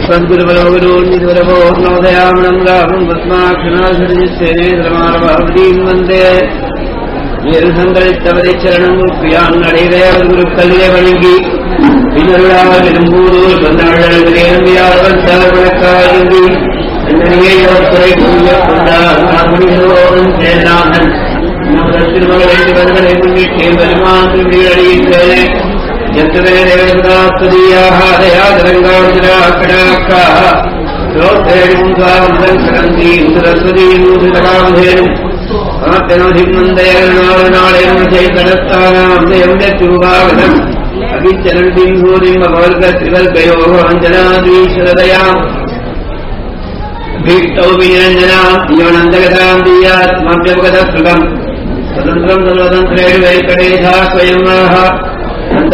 ोदयामणम् राहुम् பத்மாட்சணாசிரமாரபாவதீம் வந்தே நிருசங்கரித்தவரைச்சரணம் பிரியான்னடைவேவர் குருக்கல்லே வணங்கி பின்னருளாமல் இரும்பூரூர் பந்தனழகிலே நம்பியார் வந்தார் வழக்காயந்தி அண்ணனையே யோத்துறை புரிய கொண்டார் நான்மணிகளோடும் சேனாதன் நமது திருமகளை வருகளை முன்னிட்டு பெருமான் திருவிழியடைகின்றன यत्र देवदात्तदीयाः दयादरङ्गार्जुनाकडाकाः श्रोत्रेणुम् स्वामृतम् सरन्तीम् सरस्वतीम् सुतकामधेनुम् आप्यनधिमन्दयनाळनाळयम् चैतनस्तानाम् दयम् यत्युभागतम् अभिचरन्तीम् भूरिम् अवर्गत्रिवर्गयोः अञ्जनाद्वीश्वरदयाम् भीष्टौ विनिरञ्जनाम् जीवनन्दगताम् दीयात्माभ्यवगतः स्वतन्त्रम् सर्वतन्त्रेण वैकटेशा स्वयंवाः अन्त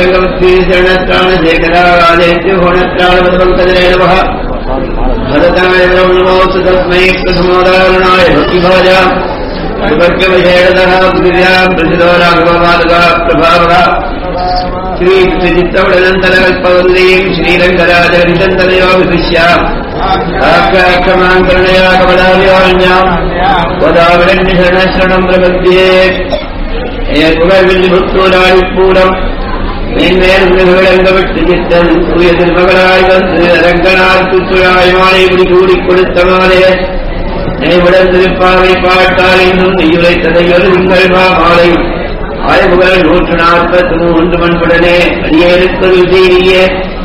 श्रीरङ्गवत्रीशरणत्राणशेखराराजयत्युहोणत्राणपदपङ्कजने नमः भरताय नमोऽस्तु तस्मै प्रथमोदाहरणाय भक्तिभाजा विभक्यवशेषतः पृथिव्याम् प्रसिद्धो राघवपादकः प्रभावः श्रीचित्तवडनन्तरकल्पवल्लीम् श्रीरङ्गराजहरिचन्दनयो विशिष्याम् आख्याक्षमाङ्करणया कमलाभिवाण्याम् वदावरण्यशरणशरणम् प्रपद्ये புகழ்வில்லிபுத்தூராழிப்பூரம் மேன்மேல் விலங்க விட்டு சித்தன் தூய திருமகளாய் வந்து அரங்கனார் துத்துழாய் மாலை இப்படி கூடிக் கொடுத்த மாலே நினைவுடன் திருப்பாவை பாட்டால் இன்னும் நெய்யுரை ததையொரு உங்கள் மாலை ஆய்வுகள் நூற்று நாற்பத்தி மூன்று மண்புடனே அடியேற்கொரு செய்தியே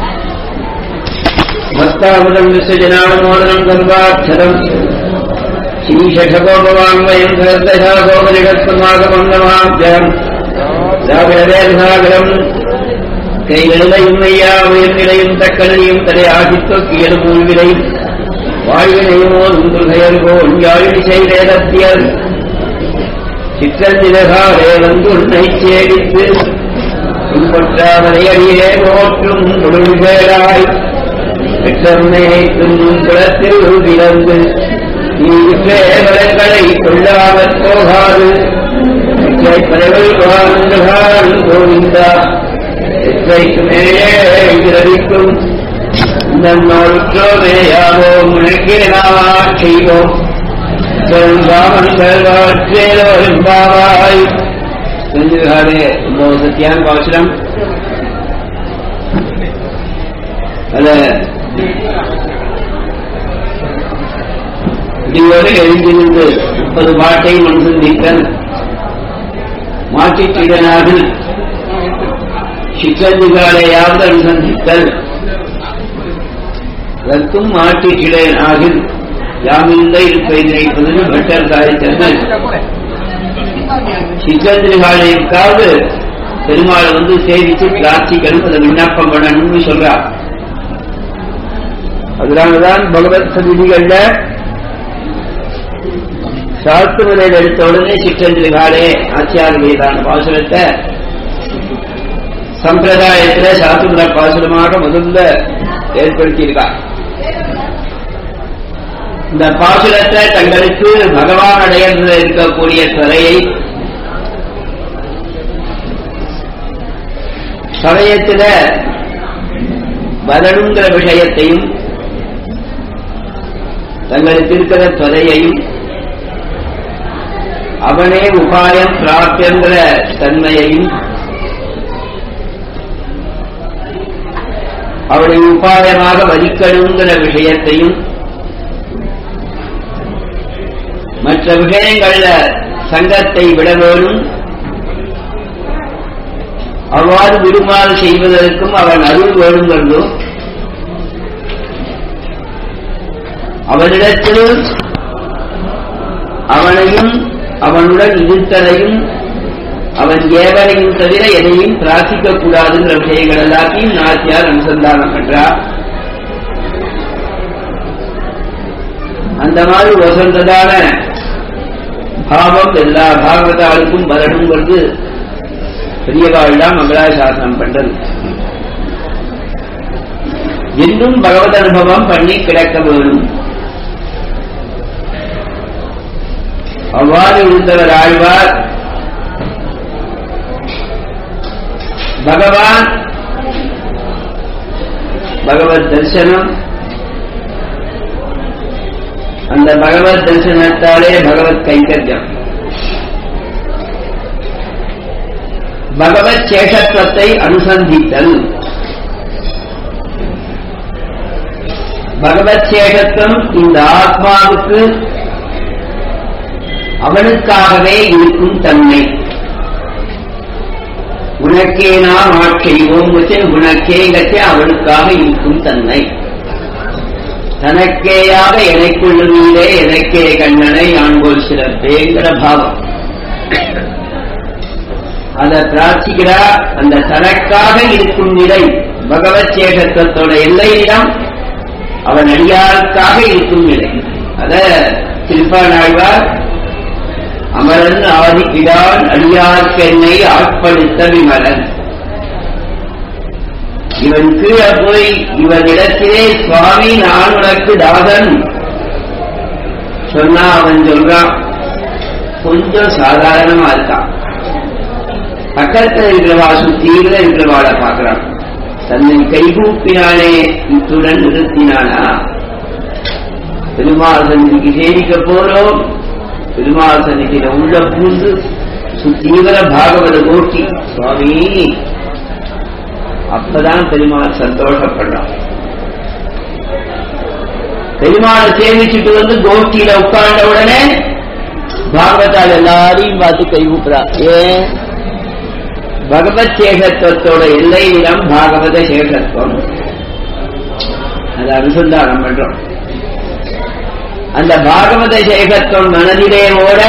மத்தாமுதம் விசஜனாமோதனம் சர்வாட்சரம் श्रीषठकोपवाङ्मयम् सहस्रशाकोपनिषत्समागमम् திராவிடவேல்சாகரம் கைவிளையும் ஐயா உயர்நிலையும் தக்கனையும் தலை ஆசித்தொக்கியல் மூழ்விலையும் வாழ்வினையுமோ நுங்குகையர்கோன் யாழினி செய்தேதத்தியல் சிற்றந்திரகாரே வந்து உன்னை சேடித்து பின்பற்றாமலை அடியே போற்றும் முழுவேளாய் பெற்றம்மை துன்னும் குளத்தில் பிறந்து நீங்களங்களை கொள்ளாமற் போகாது பறவை வாழ்ந்தால் கோவிந்தா எத்தைக்கு மேலே விரவிக்கும் நம்மோற்றோமேயாவோ முழக்கிறா செய்வோம் ராமன்கள் வாழ்க்கேலோ என்பாவாய் செஞ்சுகாரே ரொம்ப சத்தியான பாசுரம் அத இதுவரை எழுந்திருந்து முப்பது பாட்டை மனசில் நீக்கல் மாற்றிச்சீடனாக சிக்கஞ்சுகாலையாவது அனுசந்தித்தல் அதற்கும் மாற்றிச்சிடனாக யாமில்லை இருப்பை நினைப்பதுன்னு பட்டர் சாதித்தது சிக்கந்திரிகாலைக்காவது பெருமாளை வந்து சேவித்து பிரார்த்திக்கணும் அதை விண்ணப்பம் பண்ணணும்னு சொல்றார் அதனாலதான் பகவத் சதிதிகள்ல சாஸ்திரநிலையில் எடுத்த உடனே சிற்றஞ்சலிகாலே ஆச்சியார் மீதான பாசுரத்தை சம்பிரதாயத்துல சாஸ்திர பாசுரமாக முதல்ல ஏற்படுத்தியிருக்கார் இந்த பாசுரத்தை தங்களுக்கு பகவான் அடையத்தில் இருக்கக்கூடிய துறையை சமயத்துல வரணுங்கிற விஷயத்தையும் தங்களுக்கு இருக்கிற துறையையும் அவனே உபாயம் பிராப்தியங்கிற தன்மையையும் அவனை உபாயமாக வதிக்கணுங்கிற விஷயத்தையும் மற்ற விஷயங்கள்ல சங்கத்தை விட வேணும் அவ்வாறு விரும்பாது செய்வதற்கும் அவன் அருள் வேணுங்கிறதும் அவனிடத்தில் அவனையும் அவனுடன் இருத்தலையும் அவன் ஏவலையும் தவிர எதையும் பிரார்த்திக்க கூடாதுங்கிற விஷயங்கள் எல்லாத்தையும் நாச்சியார் அனுசந்தானம் பண்றார் அந்த மாதிரி வசந்ததான பாவம் எல்லா பாகவதாளுக்கும் வரணுங்கிறது பெரியவாள் தான் மங்களாசாசனம் பண்றது இன்னும் பகவத் அனுபவம் பண்ணி கிடக்க வேணும் அவ்வாறு இருந்தவர் ஆழ்வார் பகவான் பகவத் தரிசனம் அந்த பகவத் தரிசனத்தாலே பகவத் கைங்கரியம் பகவத் சேஷத்துவத்தை அனுசந்தித்தல் பகவத் சேஷத்துவம் இந்த ஆத்மாவுக்கு அவனுக்காகவே இருக்கும் தன்மை உனக்கே நாம் ஆட்செய்வோம் உனக்கே கச்ச அவனுக்காக இருக்கும் தன்மை தனக்கேயாக எனக்குள்ளுமீதே எனக்கே கண்ணனை ஆண்போல் சிறப்பேங்கிற பாவம் அதை பிரார்த்திக்கிறார் அந்த தனக்காக இருக்கும் நிலை பகவத் சேஷத்துவத்தோட எல்லையிடம் அவன் அடியாருக்காக இருக்கும் நிலை அத திருப்பானாழ்வார் அமரன் ஆதிக்கிறான் அடியார்க்கென்னை ஆட்படுத்த விமலன் இவன் கீழே போய் இவனிடத்திலே சுவாமி நான் உனக்கு தாதன் சொன்னா அவன் சொல்றான் கொஞ்சம் சாதாரணமா இருக்கான் பக்கத்துல இருக்கிறவா சுத்தீவிர இருக்கிறவாளை பார்க்கிறான் தன்னை கைகூப்பினானே இத்துடன் நிறுத்தினானா பெருமாள் சந்நிதிக்கு சேமிக்க போறோம் பெருமாள் சந்நிதியில உள்ள பூந்து சுத்தீவிர பாகவத கோட்டி சுவாமி அப்பதான் பெருமாள் சந்தோஷப்படுறான் பெருமாளை சேமிச்சுட்டு வந்து கோஷ்டியில உட்கார்ந்த உடனே பாகவதால் எல்லாரையும் பார்த்து கை கூப்பிடா ஏன் பகவத் சேஷத்துவத்தோட எல்லையிடம் பாகவத சேஷத்துவம் அதை அனுசந்தானம் பண்றோம் அந்த பாகவத சேஷத்துவம் மனதிலே ஓட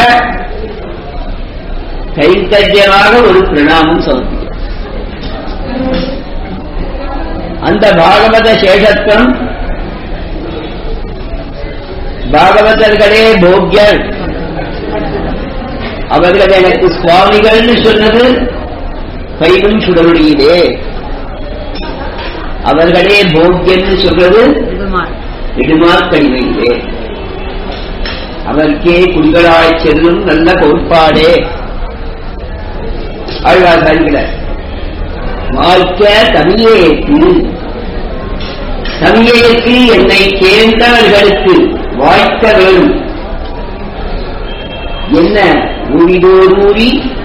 கைத்தஜ்யமாக ஒரு பிரணாமம் சமர்ப்பிக்கும் அந்த பாகவத சேஷத்துவம் பாகவதர்களே போக்யர் அவர்கள் எனக்கு சுவாமிகள்னு சொன்னது பைலும் சுடருடையிலே அவர்களே போக்கியன்னு சொல்றது நெடுமாக்கடிமையிலே அவர்க்கே குடிகளாய் செல்லும் நல்ல கோட்பாடே ஆழ்வார் சாதிக்கிறார் வாழ்க்க தமிழேக்கு தமிழேக்கு என்னை சேர்ந்தவர்களுக்கு வாய்க்க வேணும் என்ன ஊழிதோரூறி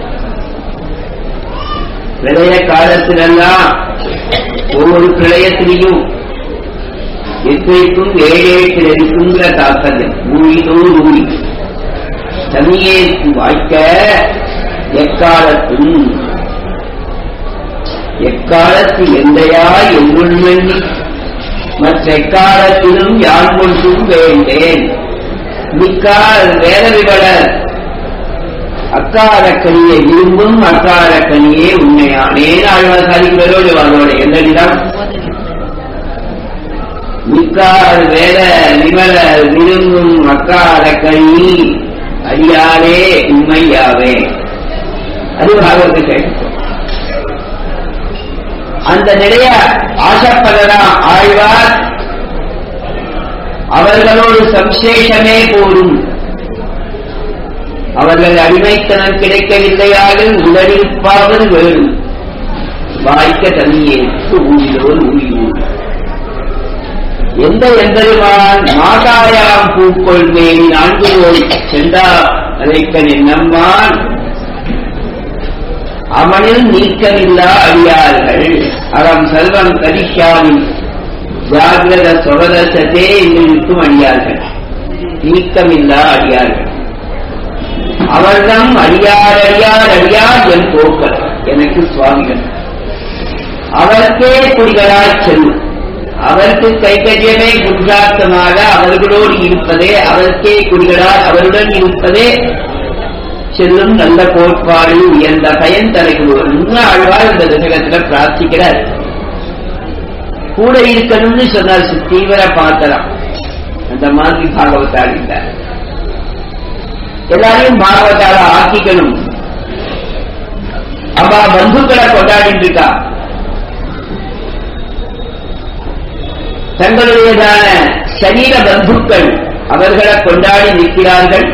பிரளய காலத்திலெல்லாம் ஒவ்வொரு பிரளயத்திலையும் எத்தனைக்கும் ஏழேட்டில் இருக்குங்கிற தாக்கங்கள் ஊழிதோர் ஊழி தமிழேற்கு வாய்க்க எக்காலத்தும் எக்காலத்து எந்தையா எங்குள்மெண்ணி மற்ற எக்காலத்திலும் யான் கொண்டும் வேண்டேன் மிக்கால் வேத விவலர் அக்காரக்கனியை விரும்பும் அக்காரக்கனியே உண்மையானே ஆழ்வார் சாதிக்கிறதோடு அவரோட எந்தனிடம் மிக்கால் வேத விமல விரும்பும் அக்காரக்கனி அடியாரே உண்மையாவே அது பாகவத கேட்கும் அந்த நிலைய ஆசைப்படரா ஆழ்வார் அவர்களோடு சம்சேஷமே போடும் அவர்கள் அடிமைத்தனம் கிடைக்கவில்லையாக உடலிருப்பாவது வேணும் வாய்க்க தனியேற்கு ஊழியோர் ஊழியோர் எந்த எம்பெருமான் மாதாயாம் பூக்கொள் மேல் நான்கு போய் சென்றா அழைக்கன் என்னம்மான் அவனில் நீக்கமில்லா அடியார்கள் அறம் செல்வம் கரிஷாமி ஜாகிரத சொரதசத்தே என்று நிற்கும் அடியார்கள் நீக்கமில்லா அடியார்கள் அவர்தம் அடியார் அடியார் அடியார் என் போக்கள் எனக்கு சுவாமிகள் அவர்க்கே குடிகளாய் செல்லும் அவருக்கு கைக்கரியமே புருஷார்த்தமாக அவர்களோடு இருப்பதே அவருக்கே குடிகளாய் அவருடன் இருப்பதே செல்லும் நல்ல கோட்பாடு உயர்ந்த பயன் தலைவர் இன்னும் ஆழ்வார் இந்த தசகத்துல பிரார்த்திக்கிறார் கூட இருக்கணும்னு சொன்னார் தீவிர பாத்திரம் அந்த மாதிரி பாகவத்தால் இல்லை எல்லாரையும் பாகவத்தால ஆக்கிக்கணும் அவ பந்துக்களை கொண்டாடிட்டு இருக்கா தங்களுடையதான சரீர பந்துக்கள் அவர்களை கொண்டாடி நிற்கிறார்கள்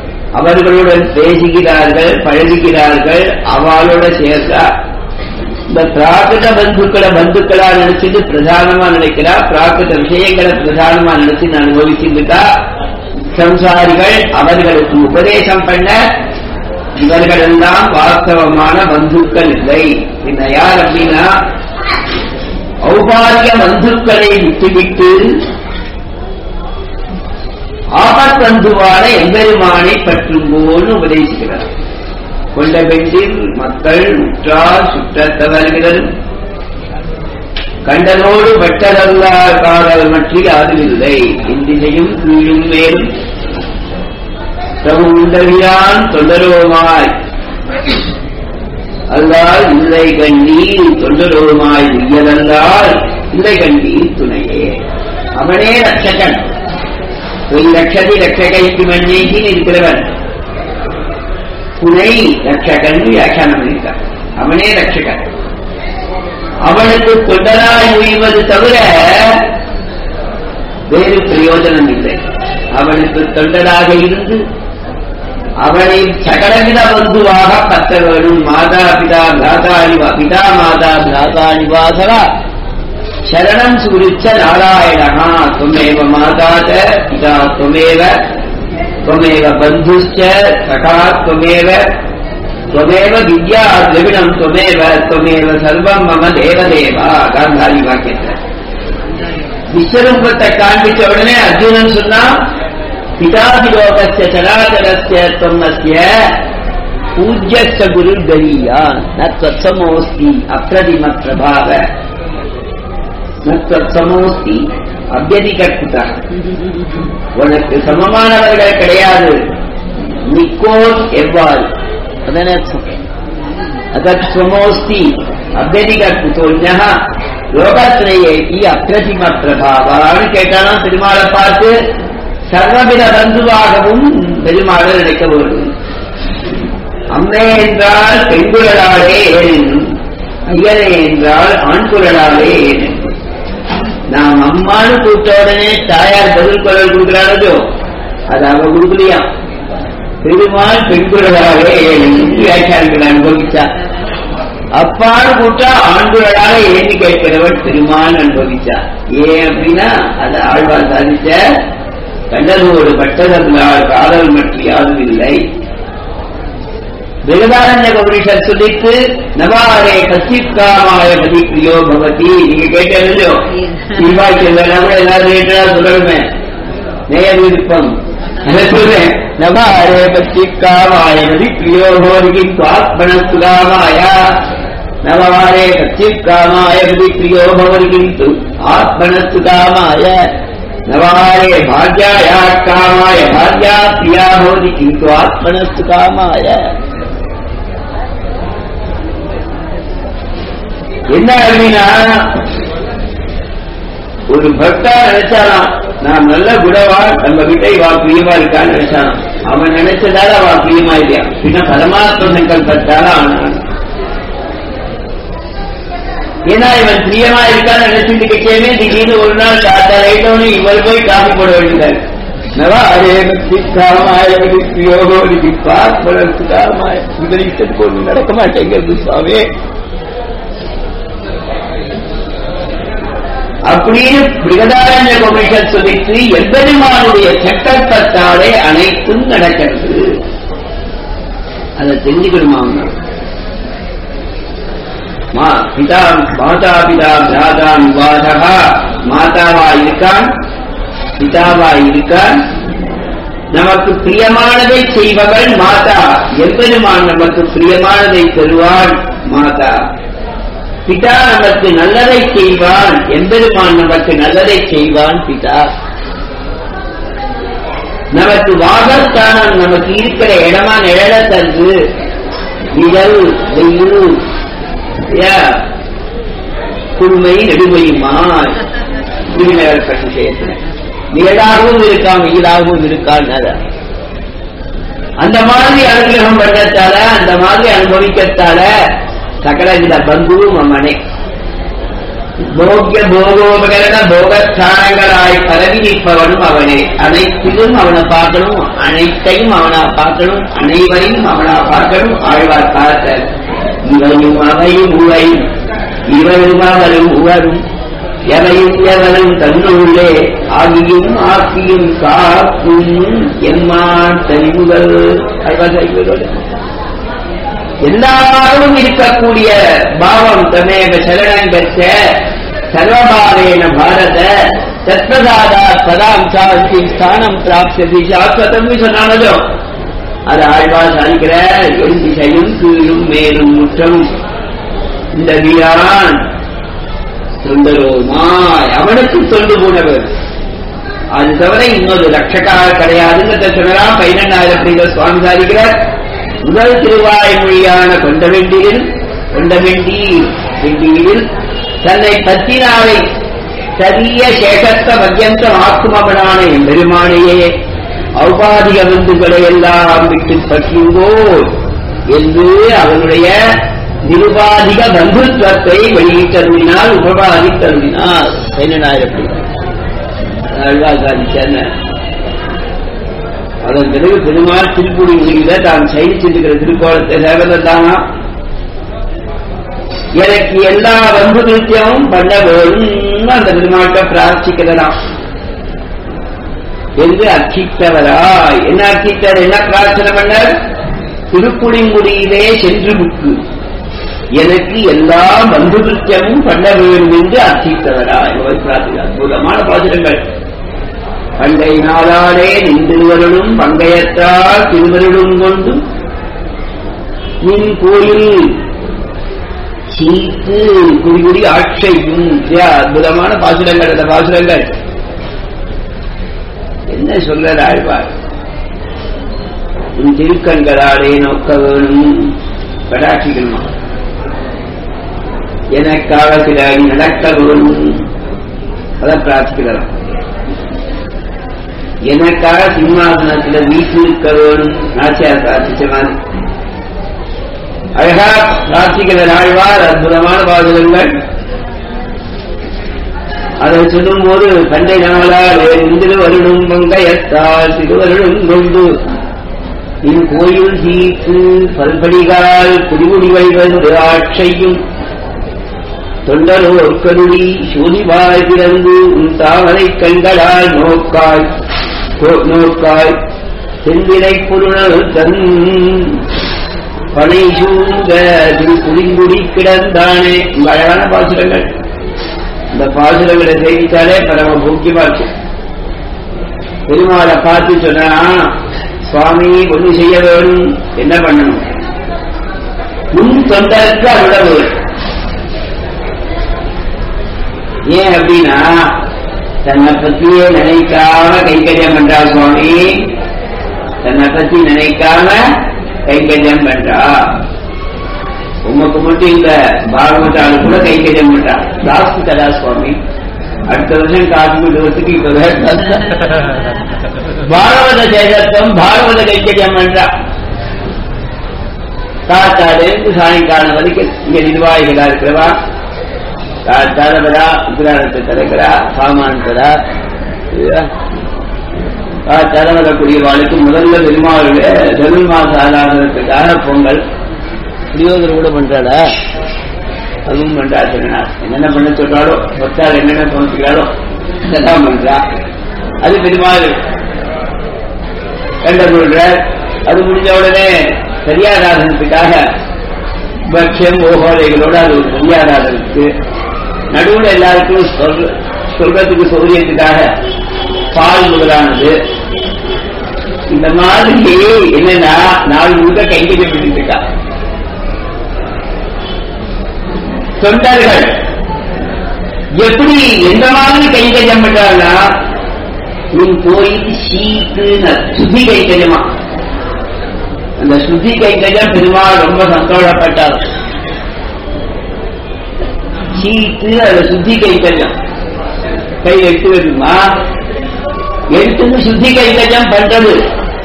அவர்களுடன் பேசுகிறார்கள் பழகுகிறார்கள் அவளோட சேர்த்தா இந்த பிராகிருத பந்துக்களை பந்துக்களா நினைச்சிட்டு பிரதானமா நினைக்கிறா பிராகிருத விஷயங்களை பிரதானமா நினைச்சு நான் அனுபவிச்சிருக்கா சம்சாரிகள் அவர்களுக்கு உபதேசம் பண்ண இவர்களெல்லாம் வாஸ்தவமான பந்துக்கள் இல்லை பின்ன யார் அப்படின்னா ஔபாரிய பந்துக்களை விட்டுவிட்டு ஆபத்தந்துவான எம்பெருமானை பற்றுங்கோன்னு உபதேசிக்கிறார் கொண்ட பெண்டில் மக்கள் உற்றார் சுற்றத்தவர்கள் கண்டனோடு வெட்டதல்லார் காதல் மற்றி அதுவில்லை இந்திசையும் கீழும் மேலும் பிரபு உண்டவியான் தொண்டரோமாய் அல்லால் இல்லை கண்ணீர் தொண்டரோமாய் உயரல்லால் இல்லை கண்ணீர் துணையே அவனே ரட்சகன் பொய் ரட்சதி ரட்சகைக்கு மண்ணேகி இருக்கிறவன் துணை ரட்சகன் வியாக்கியானம் பண்ணிட்டார் அவனே ரட்சகன் அவனுக்கு தொண்டராய் உய்வது தவிர வேறு பிரயோஜனம் இல்லை அவனுக்கு தொண்டராக இருந்து அவனை சகலவித பந்துவாக பத்த வேணும் மாதா பிதா பிராதானிவா பிதா மாதா பிராதானிவாசரா சரணம் சுருச்ச நாராயணா துமேவ மாதாத பிதா துமேவ त्वमेव बन्धुश्च सखा त्वमेव त्वमेव विद्या द्रविणम् त्वमेव त्वमेव सर्वम् मम தேவதேவ காந்தாரி வாக்கியத்தில் விஸ்வரூபத்தை காண்பிச்ச உடனே அர்ஜுனன் சொன்னா பிதாபிலோகஸ்ய சராச்சரஸ்ய தொன்னஸ்ய பூஜ்யஸ்ய குரு கரீயான் நத்வத்சமோஸ்தி அப்ரதிம பிரபாவ நத்வத்சமோஸ்தி அபியதிகற்புதா உனக்கு சமமானவர்கள் கிடையாது நிக்கோன் எவ்வாறு அதன அதமோஸ்தி அபியதிகற்புதோன்யா லோகத்ரயேகி அப்பிரதிம பிரபாவான்னு கேட்டாலும் பெருமாளை பார்த்து சர்வவித பந்துவாகவும் பெருமாளை நினைக்க வேண்டும் அம்மே என்றால் பெண்குழலாலே ஏனென்னும் ஐயனே என்றால் ஆண்குழலாலே ஏனென்னும் நாம் அம்மானு கூப்பிட்ட உடனே தாயார் பதில் குரல் கொடுக்கிறாரோ அது அவ கொடுக்கலையா பெருமாள் பெண்குழலாக வியாக்கியானங்கள் அனுபவிச்சா அப்பான்னு கூப்பிட்டா ஆண்குழலாக ஏந்தி கேட்கிறவன் பெருமாள் அனுபவிச்சா ஏன் அப்படின்னா அது ஆழ்வார் சாதிச்ச கண்டதோடு பட்டதல்லால் காதல் மற்ற யாரும் இல்லை வேதாரண்ய உபனிஷத் சொல்லிட்டு நவாரே கச்சிக்காமாய பதி பிரியோ பவதி நீங்க கேட்டோ சிவாய்க்கு வேணாம எல்லாரும் கேட்டா சொல்லணுமே நேய விருப்பம் அதை சொல்றேன் நவாரே கச்சிக்காமாய பதி பிரியோ பவதி சுவாத்மன சுகாமாய நவாரே கச்சிக்காமாய பதி பிரியோ பவதி ஆத்மன சுகாமாய நவாரே பாக்யாயா காமாய பாக்யா பிரியா பவதி கிந்து ஆத்மனஸ்து காமாய என்ன அப்படின்னா ஒரு பக்தா நினைச்சாலாம் நான் நல்ல குணவா நம்ம கிட்ட இவா பிரியமா இருக்கான்னு நினைச்சாலாம் அவன் நினைச்சதால அவ பிரியமா இல்லையா பின்ன பரமாத்ம சங்கல்பத்தால ஆனான் ஏன்னா இவன் பிரியமா இருக்கான்னு நினைச்சிட்டு கிட்டேமே திடீர்னு ஒரு நாள் காத்தா ரைட்டோன்னு இவர் போய் காஃபி போட வேண்டியதாரு நவாரே காமாய பிரியோகோ பாத்மனத்து காமாய உங்கள் இஷ்டத்துக்கு ஒன்று நடக்க மாட்டேங்கிறது சுவாமி அப்படின்னு பிருகதாரண்ய உபனிஷத் சொல்லிட்டு எம்பெருமானுடைய சட்டத்தாலே அனைத்தும் நடக்கிறது அதை தெரிஞ்சுக்கணுமா அவங்க மா பிதா மாதா பிதா பிராதா விவாதகா மாதாவா இருக்கான் பிதாவா இருக்கான் நமக்கு பிரியமானதை செய்பவள் மாதா எம்பெருமான் நமக்கு பிரியமானதை தருவான் மாதா பிதா நமக்கு நல்லதை செய்வான் எம்பெருமான் நமக்கு நல்லதை செய்வான் பிதா நமக்கு வாகஸ்தானம் நமக்கு இருக்கிற இடமா நிழல தந்து நிழல் வெயில் குழுமை நெடுமையுமா குடிநகர் பற்றி செய்ய நிழலாகவும் இருக்கான் வெயிலாகவும் இருக்கான் அந்த மாதிரி அனுகிரகம் பண்ணத்தால அந்த மாதிரி அனுபவிக்கத்தால சகலவித பந்துவும் அவனே போக்கிய போகோபகரண போகஸ்தானங்களாய் பரவி நிற்பவனும் அவனே அனைத்திலும் அவனை பார்க்கணும் அனைத்தையும் அவனா பார்க்கணும் அனைவரையும் அவனா பார்க்கணும் ஆழ்வார் பார்த்த இவையும் அவையும் உவையும் இவரும் அவரும் உவரும் எவையும் எவரும் தன்னுள்ளே ஆகியும் ஆக்கியும் காக்கும் எம்மான் தெரிவுகள் எல்லாரும் இருக்கக்கூடிய பாவம் தமேக சரணம் பெற்ற சர்வபாவேன பாரத தத்வதாதா சதாம் சாந்தி ஸ்தானம் பிராப்சதி சாஸ்வதம் சொன்னானதோ அது ஆழ்வார் சாதிக்கிற என் திசையும் கீழும் மேலும் முற்றமும் இந்த வீரான் சுந்தரோமாய் அவனுக்கு தொண்டு போனவர் அது தவிர இன்னொரு லட்சக்காக கிடையாதுங்கிறத சொன்னா பதினெண்ணாயிரம் சுவாமி சாதிக்கிறார் முதல் திருவாய்மொழியான கொண்டவெண்டியில் கொண்டவெண்டி வெண்டியில் தன்னை பத்தினாவை சரிய சேகத்த மத்தியந்தம் ஆக்குமவனான எம்பெருமானையே ஔபாதிக பந்துகளை எல்லாம் விட்டு பற்றியுங்கோ என்று அவனுடைய நிருபாதிக பந்துத்துவத்தை வெளியிட்டருளினால் உபபாதி தருளினார் பதினெண்ணாயிரம் சாதிச்சார் அதன் பிறகு பெருமாள் திருப்பூடி முடிவில தான் சைனிச்சிருக்கிற திருக்கோலத்தை சேவதானா எனக்கு எல்லா வம்பு நித்தியமும் பண்ண வேணும் அந்த பெருமாட்ட பிரார்த்திக்கிறதாம் என்று அர்ச்சித்தவராய் என்ன அர்ச்சித்தார் என்ன பிரார்த்தனை பண்ணார் திருப்புளிங்குடியிலே சென்று புக்கு எனக்கு எல்லா பந்து நித்தியமும் பண்ண வேண்டும் என்று அர்ச்சித்தவராய் பிரார்த்தி அற்புதமான பாசுரங்கள் பண்டை நாளாலே நின்றுவருளும் பங்கையற்றால் திருவருளும் கொண்டு நின் கோயில் சீத்து குறிகுடி ஆட்சையும் அற்புதமான பாசுரங்கள் அந்த பாசுரங்கள் என்ன சொல்ற ஆழ்வார் உன் திருக்கண்களாலே நோக்க வேணும் கடாட்சிக்கணுமா எனக்காக சில அடி நடக்க வேணும் அதை பிரார்த்திக்கலாம் எனக்காக சிம்மாசனத்துல வீட்டு இருக்க வேணும் நாச்சியார் பிரார்த்திச்ச மாதிரி அழகா பிரார்த்திக்கிற ஆழ்வார் அற்புதமான பாதகங்கள் அதை சொல்லும் போது பண்டை நாளால் இந்திரு வருடும் பங்கையத்தால் திருவருடும் கொண்டு இன் கோயில் சீக்கு பல்படிகால் குடிமுடி வைவது ஆட்சையும் தொண்டரோர் கருளி சூரிவாய் பிறந்து உன் தாமரை கண்களால் நோக்காய் நோக்காய் செந்தினை பொருள் தன் பனை சூழ்ந்த புலிங்குடி கிடந்தானே இந்த அழகான பாசுரங்கள் இந்த பாசுரங்களை சேவித்தாலே பரம போக்கியமா இருக்கு பெருமாளை பார்த்து சொன்னா சுவாமி ஒண்ணு செய்ய வேணும் என்ன பண்ணணும் உன் தொண்டருக்கு அருள வேணும் ஏன் அப்படின்னா தன்னை பத்தியே நினைக்காம கைங்கரியம் பண்றா சுவாமி தன்னை பத்தி நினைக்காம கைங்கரியம் பண்றா உமக்கு மட்டும் இந்த பாகவதாலு கூட கைங்கரியம் பண்றா தாஸ்து கதா சுவாமி அடுத்த வருஷம் காஷ்மீர் வருஷத்துக்கு இப்ப பாகவத சேதத்துவம் பாகவத கைங்கரியம் பண்றா காத்தாலேருந்து சாயங்காலம் வரைக்கும் இங்க நிர்வாகிகளா இருக்கிறவா தரவரா உக்ரானத்தை திறக்கிறா சாமானத்தரா தரவரக்கூடிய வாழ்க்கை முதல்ல பெருமாளுடைய தமிழ் மாச ஆராதனத்துக்காக பொங்கல் புரியோதர் கூட பண்றாளா அதுவும் பண்றா சொன்னா என்னென்ன பண்ண சொல்றாளோ பத்தாள் என்னென்ன தோன்றுகிறாளோ இதெல்லாம் பண்றா அது பெருமாள் கண்ட கொள்ற அது முடிஞ்ச உடனே சரியாராதனத்துக்காக பட்சம் ஓகோலைகளோட அது ஒரு சரியாராதனத்துக்கு நடுவில் எல்லாருக்கும் சொல்ற சொல்றதுக்கு சௌரியத்துக்காக பால் முதலானது இந்த மாதிரி என்னன்னா நாள் முழுக்க கைங்கரியம் பண்ணிட்டு இருக்கா தொண்டர்கள் எப்படி எந்த மாதிரி கைங்கரியம் பண்றாங்கன்னா உன் கோயில் சீக்கு சுத்தி கைங்கரியமா அந்த சுத்தி கைங்கரியம் பெருமாள் ரொம்ப சந்தோஷப்பட்டார் சீட்டு அதுல சுத்தி கைங்கரியம் கை எடுத்து வருமா எடுத்துன்னு சுத்தி கைங்கரியம் பண்றது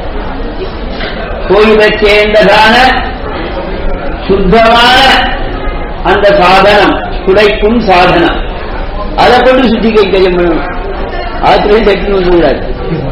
கோயிலை சேர்ந்ததான சுத்தமான அந்த சாதனம் குடைக்கும் சாதனம் அதை கொண்டு சுத்தி கைங்கரியம் பண்ணணும் ஆத்திரையும் தட்டு வந்து கூடாது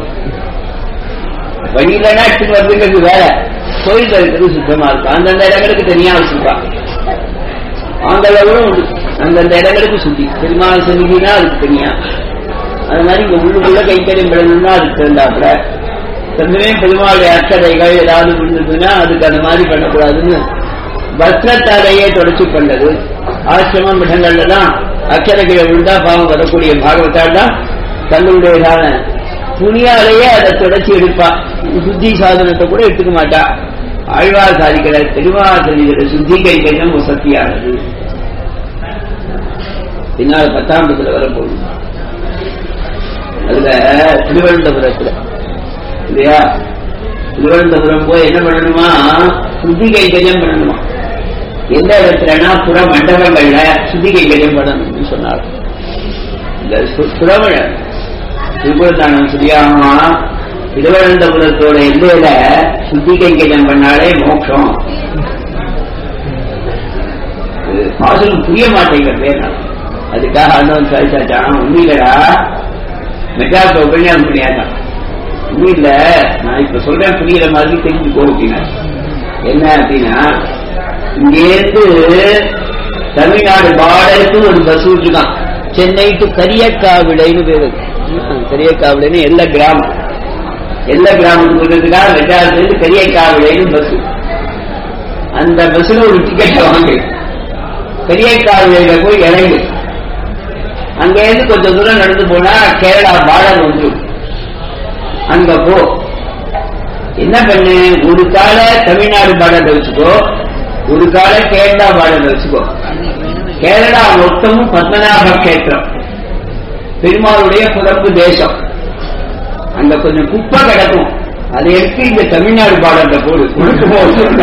வழியிலனா எடுத்துட்டு வர்றதுங்கிறது வேற கோயில் இருக்கிறது சுத்தமா இருக்கும் அந்தந்த இடங்களுக்கு தனியா வச்சிருப்பான் அந்த அளவுல உண்டு அந்தந்த இடங்களுக்கு சுத்தி பெருமாள் சன்னிதினா அதுக்கு தனியா அது மாதிரி இங்க உள்ளுக்குள்ள கைத்தறியும் பண்ணணும்னா அதுக்கு தகுந்தாப்புல தந்தமே பெருமாளுடைய அச்சதைகள் ஏதாவது விழுந்ததுன்னா அதுக்கு அந்த மாதிரி பண்ணக்கூடாதுன்னு வஸ்திரத்தாலேயே தொடர்ச்சி பண்ணது ஆசிரம மிடங்கள்ல தான் அச்சதைகளை விழுந்தா பாவம் வரக்கூடிய பாகவத்தால் தான் தங்களுடையதான துணியாலேயே அதை தொடச்சி எடுப்பா சுத்தி சாதனத்தை கூட எடுத்துக்க மாட்டா ஆழ்வார் சாதிக்கிற பெருமாள் சாதிக்கிற சுத்தி கைக்கரியம் சக்தியானது பின்னால் பத்தாம் பத்துல வரப்போகுது அதுல திருவனந்தபுரத்துல இல்லையா திருவனந்தபுரம் போய் என்ன பண்ணணுமா சுத்தி கைங்கரியம் பண்ணணுமா எந்த இடத்துலனா புற மண்டபங்கள்ல சுத்தி கைங்கரியம் பண்ணணும்னு சொன்னார் இந்த சு- புறமழ திருக்குறந்தானம் சரியாமா திருவனந்தபுரத்தோட எல்லையில சுத்தி கைங்கரியம் பண்ணாலே மோட்சம் இது பாசனம் புரிய மாட்டேங்கிறதே நான் அதுக்காக அண்ணன் சரிச்சாச்சான் உண்மையிலடா மெட்ராஸ் உபன்யாசம் பண்ணியாதான் ஒன்றும் இல்ல நான் இப்ப சொல்றேன் புரியுற மாதிரி தெரிஞ்சுக்கோ அப்படின்னா என்ன அப்படின்னா இங்கேருந்து தமிழ்நாடு பார்டருக்கு ஒரு பஸ் விட்டுருக்கான் சென்னை டு கரியக்காவிளைன்னு பேரு ம், கரியக்காவிளைன்னு எல்லா கிராமம் எல்லா கிராமத்துக்கு விடுறதுக்காக மெட்ராஸ்ல இருந்து கரியக்காவிளைன்னு பஸ் அந்த பஸ்ல ஒரு டிக்கெட்டை வாங்கு பெரியக்காவிளையில போய் இறங்கு அங்க இருந்து கொஞ்சம் தூரம் நடந்து போனா கேரளா பார்டர் வந்துடும் அங்க போ என்ன பண்ணு ஒரு கால தமிழ்நாடு பார்டர் வச்சுக்கோ ஒரு கால கேரளா பார்டர் வச்சுக்கோ கேரளா மொத்தமும் பத்மநாப கேத்திரம் பெருமாளுடைய புறப்பு தேசம் அங்க கொஞ்சம் குப்பை கிடக்கும் அதை எடுத்து இந்த தமிழ்நாடு பாடல்ல போடு உனக்கு மோசம்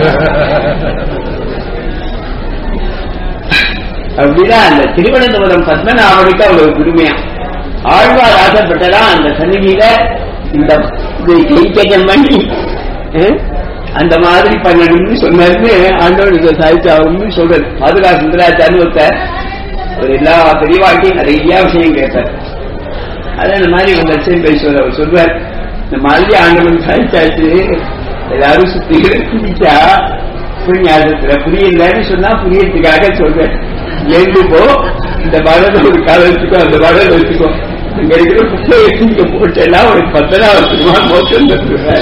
அப்படின்னா அந்த திருவனந்தபுரம் பத்மநாபனுக்கு அவ்வளவு பெருமையா ஆழ்வார் ஆசைப்பட்டதா அந்த சந்நிதியில இந்த இதை கைக்கஜம் பண்ணி அஹ், அந்த மாதிரி பண்ணணும்னு சொன்னாரு ஆண்டவனுக்கு சாதிச்சாவுன்னு சொல்றது பாதுகா சுந்தராச்சாரிய ஒருத்தர் அவர் எல்லா பெரியவாழ்க்கையும் நிறைய விஷயம் கேட்பார் அது அந்த மாதிரி ஒரு லட்சம் பேசுவார் அவர் சொல்வார் இந்த மாதிரி ஆண்டவன் சாதிச்சாச்சு எல்லாரும் சுத்தி குடிச்சா புரியாதத்துல புரியலன்னு சொன்னா புரியறதுக்காக சொல்றேன் எழுந்து போ இந்த மடல ஒரு காலை வச்சுக்கோ அந்த மடல வச்சுக்கோ இங்க இருக்கிற குப்பை வச்சு இங்க போட்டெல்லாம் ஒரு பத்தனாவது பெருமாள் மோசம் தந்துடுவார்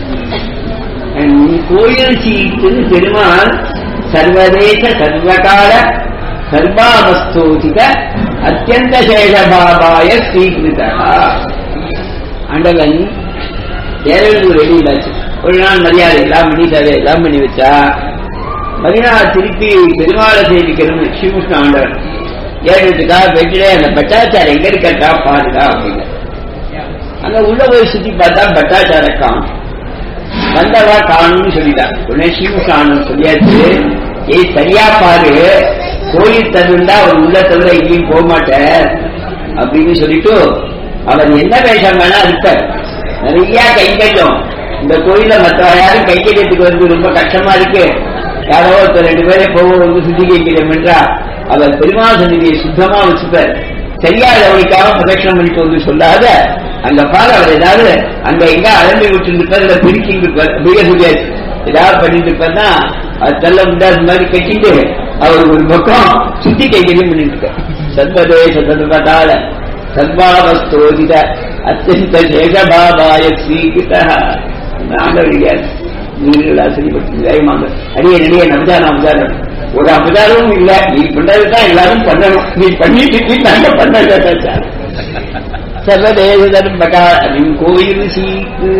கோயில் சீட்டுன்னு பெருமாள் சர்வதேச சர்வகால சர்வாவஸ்தோதிக அத்தியந்த சேஷபாபாய ஸ்ரீகிருதா ஆண்டவன் தேரவேலூர் வெளியிலாச்சு ஒரு நாள் மரியாதை எல்லாம் பண்ணிட்டாரு எல்லாம் பண்ணி வச்சா மறுநாள் திருப்பி பெருமாளை சேவிக்கணும்னு ஸ்ரீகிருஷ்ண ஆண்டவன் ஏழுக்காக போயிட்டு அந்த பட்டாச்சாரம் எங்க இருக்கட்டா பாருடா அப்படின்னு அங்க உள்ள போய் சுத்தி பார்த்தா பட்டாச்சாரம் காணும் வந்தவா காணும்னு சொல்லிட்டா உடனே ஸ்ரீகிருஷ்ணானன் சொல்லியாச்சு ஏய் சரியா பாரு கோயில் தந்துண்டா அவர் உள்ள தவிர எங்கேயும் போக மாட்டேன் அப்படின்னு சொல்லிட்டு அவர் என்ன வேஷம் வேணா இருப்பார் நிறைய கைங்கட்டும் இந்த கோயில மற்ற யாரும் கைக்கரியத்துக்கு வந்து ரொம்ப கஷ்டமா இருக்கு யாரோ ஒருத்தர் ரெண்டு பேரே போக வந்து சுத்தி கைக்கிடம் என்றா அவர் பெருமாள் சந்நிதியை சுத்தமா வச்சுப்பார் சரியா கவனிக்காம பிரதட்சணம் பண்ணிட்டு வந்து சொல்லாத அங்க பாரு அவர் ஏதாவது அங்க எங்க அலம்பி விட்டு இருப்பார் இல்ல பிரிக்கிட்டு இருப்பார் மிக சொல்லியாச்சு ஏதாவது பண்ணிட்டு இருப்பார்னா அது தள்ள முண்டாது மாதிரி கட்டிட்டு அவர் ஒரு பக்கம் சுத்தி கைகளையும் பண்ணிட்டு இருக்கார் சர்வதேச சர்வதால சர்வாவஸ்தோதித அத்தியந்த சேஷபாபாய ஸ்ரீகிருத ஆண்டவரியார் நீங்களா சரிப்பட்டு ஜெயமாங்க அடியே நடிகை நம்ஜான அம்ஜானம் ஒரு அபதாரமும் இல்ல நீ பண்றதுதான் எல்லாரும் பண்ணணும் நீ பண்ணிட்டு நீ நாங்க பண்ண சர்வதேச தர்மகா நின் கோயில் சீக்கு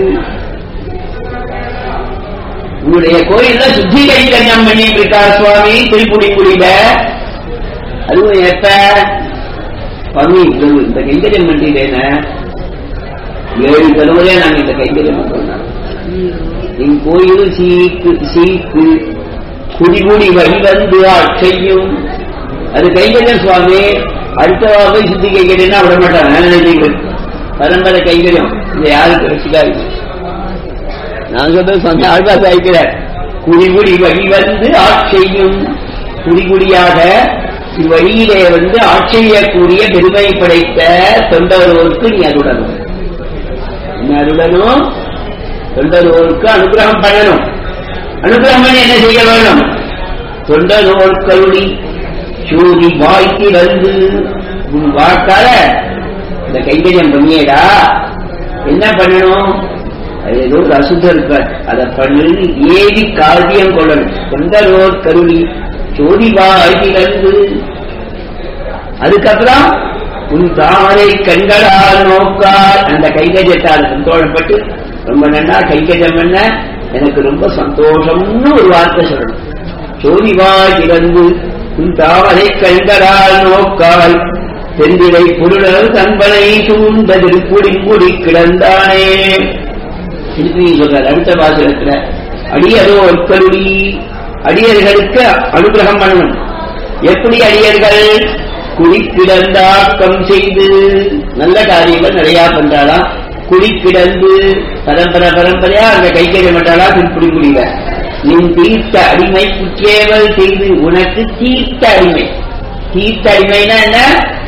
உன்னுடைய கோயில்ல சுத்தி கைங்கரியம் பண்ணிட்டு இருக்கா சுவாமி திருப்புடிக்குடியில அதுவும் எப்ப சுவாமி இது இந்த கைங்கரியம் பண்ணிட்டேன ஏழு தலைமுறையா நாங்க இந்த கைங்கரியம் பண்றோம் என் கோயில் சீக்கு சீக்கு குடிகுடி வழிவந்து செய்யும் அது கைங்கரியம் சுவாமி அடுத்த போய் சுத்தி கைங்கரியம்னா விட மாட்டாங்க நான் நினைக்கிறேன் பரம்பரை கைங்கரியம் இதை யாருக்கு ரசிக்காது நான் சொல்றது சுவாமி ஆழ்வா சாய்க்கிறார் குடிகுடி வழி வந்து ஆட்செய்யும் குடிகுடியாக இவ்வழியிலே வந்து ஆட்செய்யக்கூடிய பெருமை படைத்த தொண்டரோருக்கு நீ அருடணும் நீ அருடணும் தொண்டரோருக்கு அனுகிரகம் பண்ணணும் அனுகிரகம் பண்ணி என்ன செய்ய வேணும் தொண்டரோர் கருணி சூதி வாய்க்கு வந்து உன் வாக்கால இந்த கைங்கரியம் பண்ணியடா என்ன பண்ணணும் அது ஏதோ ஒரு அசுத்தம் இருக்காது அதை பண்ணு ஏவி காவியம் கொள்ளணும் கொண்டலோர் கருணி சோதி வாய்க்கு வந்து அதுக்கப்புறம் உன் தாமரை கண்களால் நோக்கால் அந்த கைகஜத்தால் சந்தோஷப்பட்டு ரொம்ப நன்னா கைகஜம் பண்ண எனக்கு ரொம்ப சந்தோஷம்னு ஒரு வார்த்தை சொல்லணும் சோதிவாய் இறந்து உன் தாமரை கண்களால் நோக்கால் செந்திலை பொருளர் தன்பனை சூழ்ந்த திருப்புடிங்குடி கிடந்தானே திருப்பி சொல்றார் அடுத்த வாசகத்துல அடியதோ ஒற்கருடி அடியர்களுக்கு அனுகிரகம் பண்ணணும் எப்படி அடியர்கள் குடிக்கிடந்தாக்கம் செய்து நல்ல காரியங்கள் நிறைய பண்றாளாம் குடிக்கிடந்து பரம்பரை பரம்பரையா அந்த கைக்கறி மட்டாளா திருப்படி முடியல நின் தீர்த்த அடிமை குற்றேவல் செய்து உனக்கு தீர்த்த அடிமை தீர்த்த அடிமைனா என்ன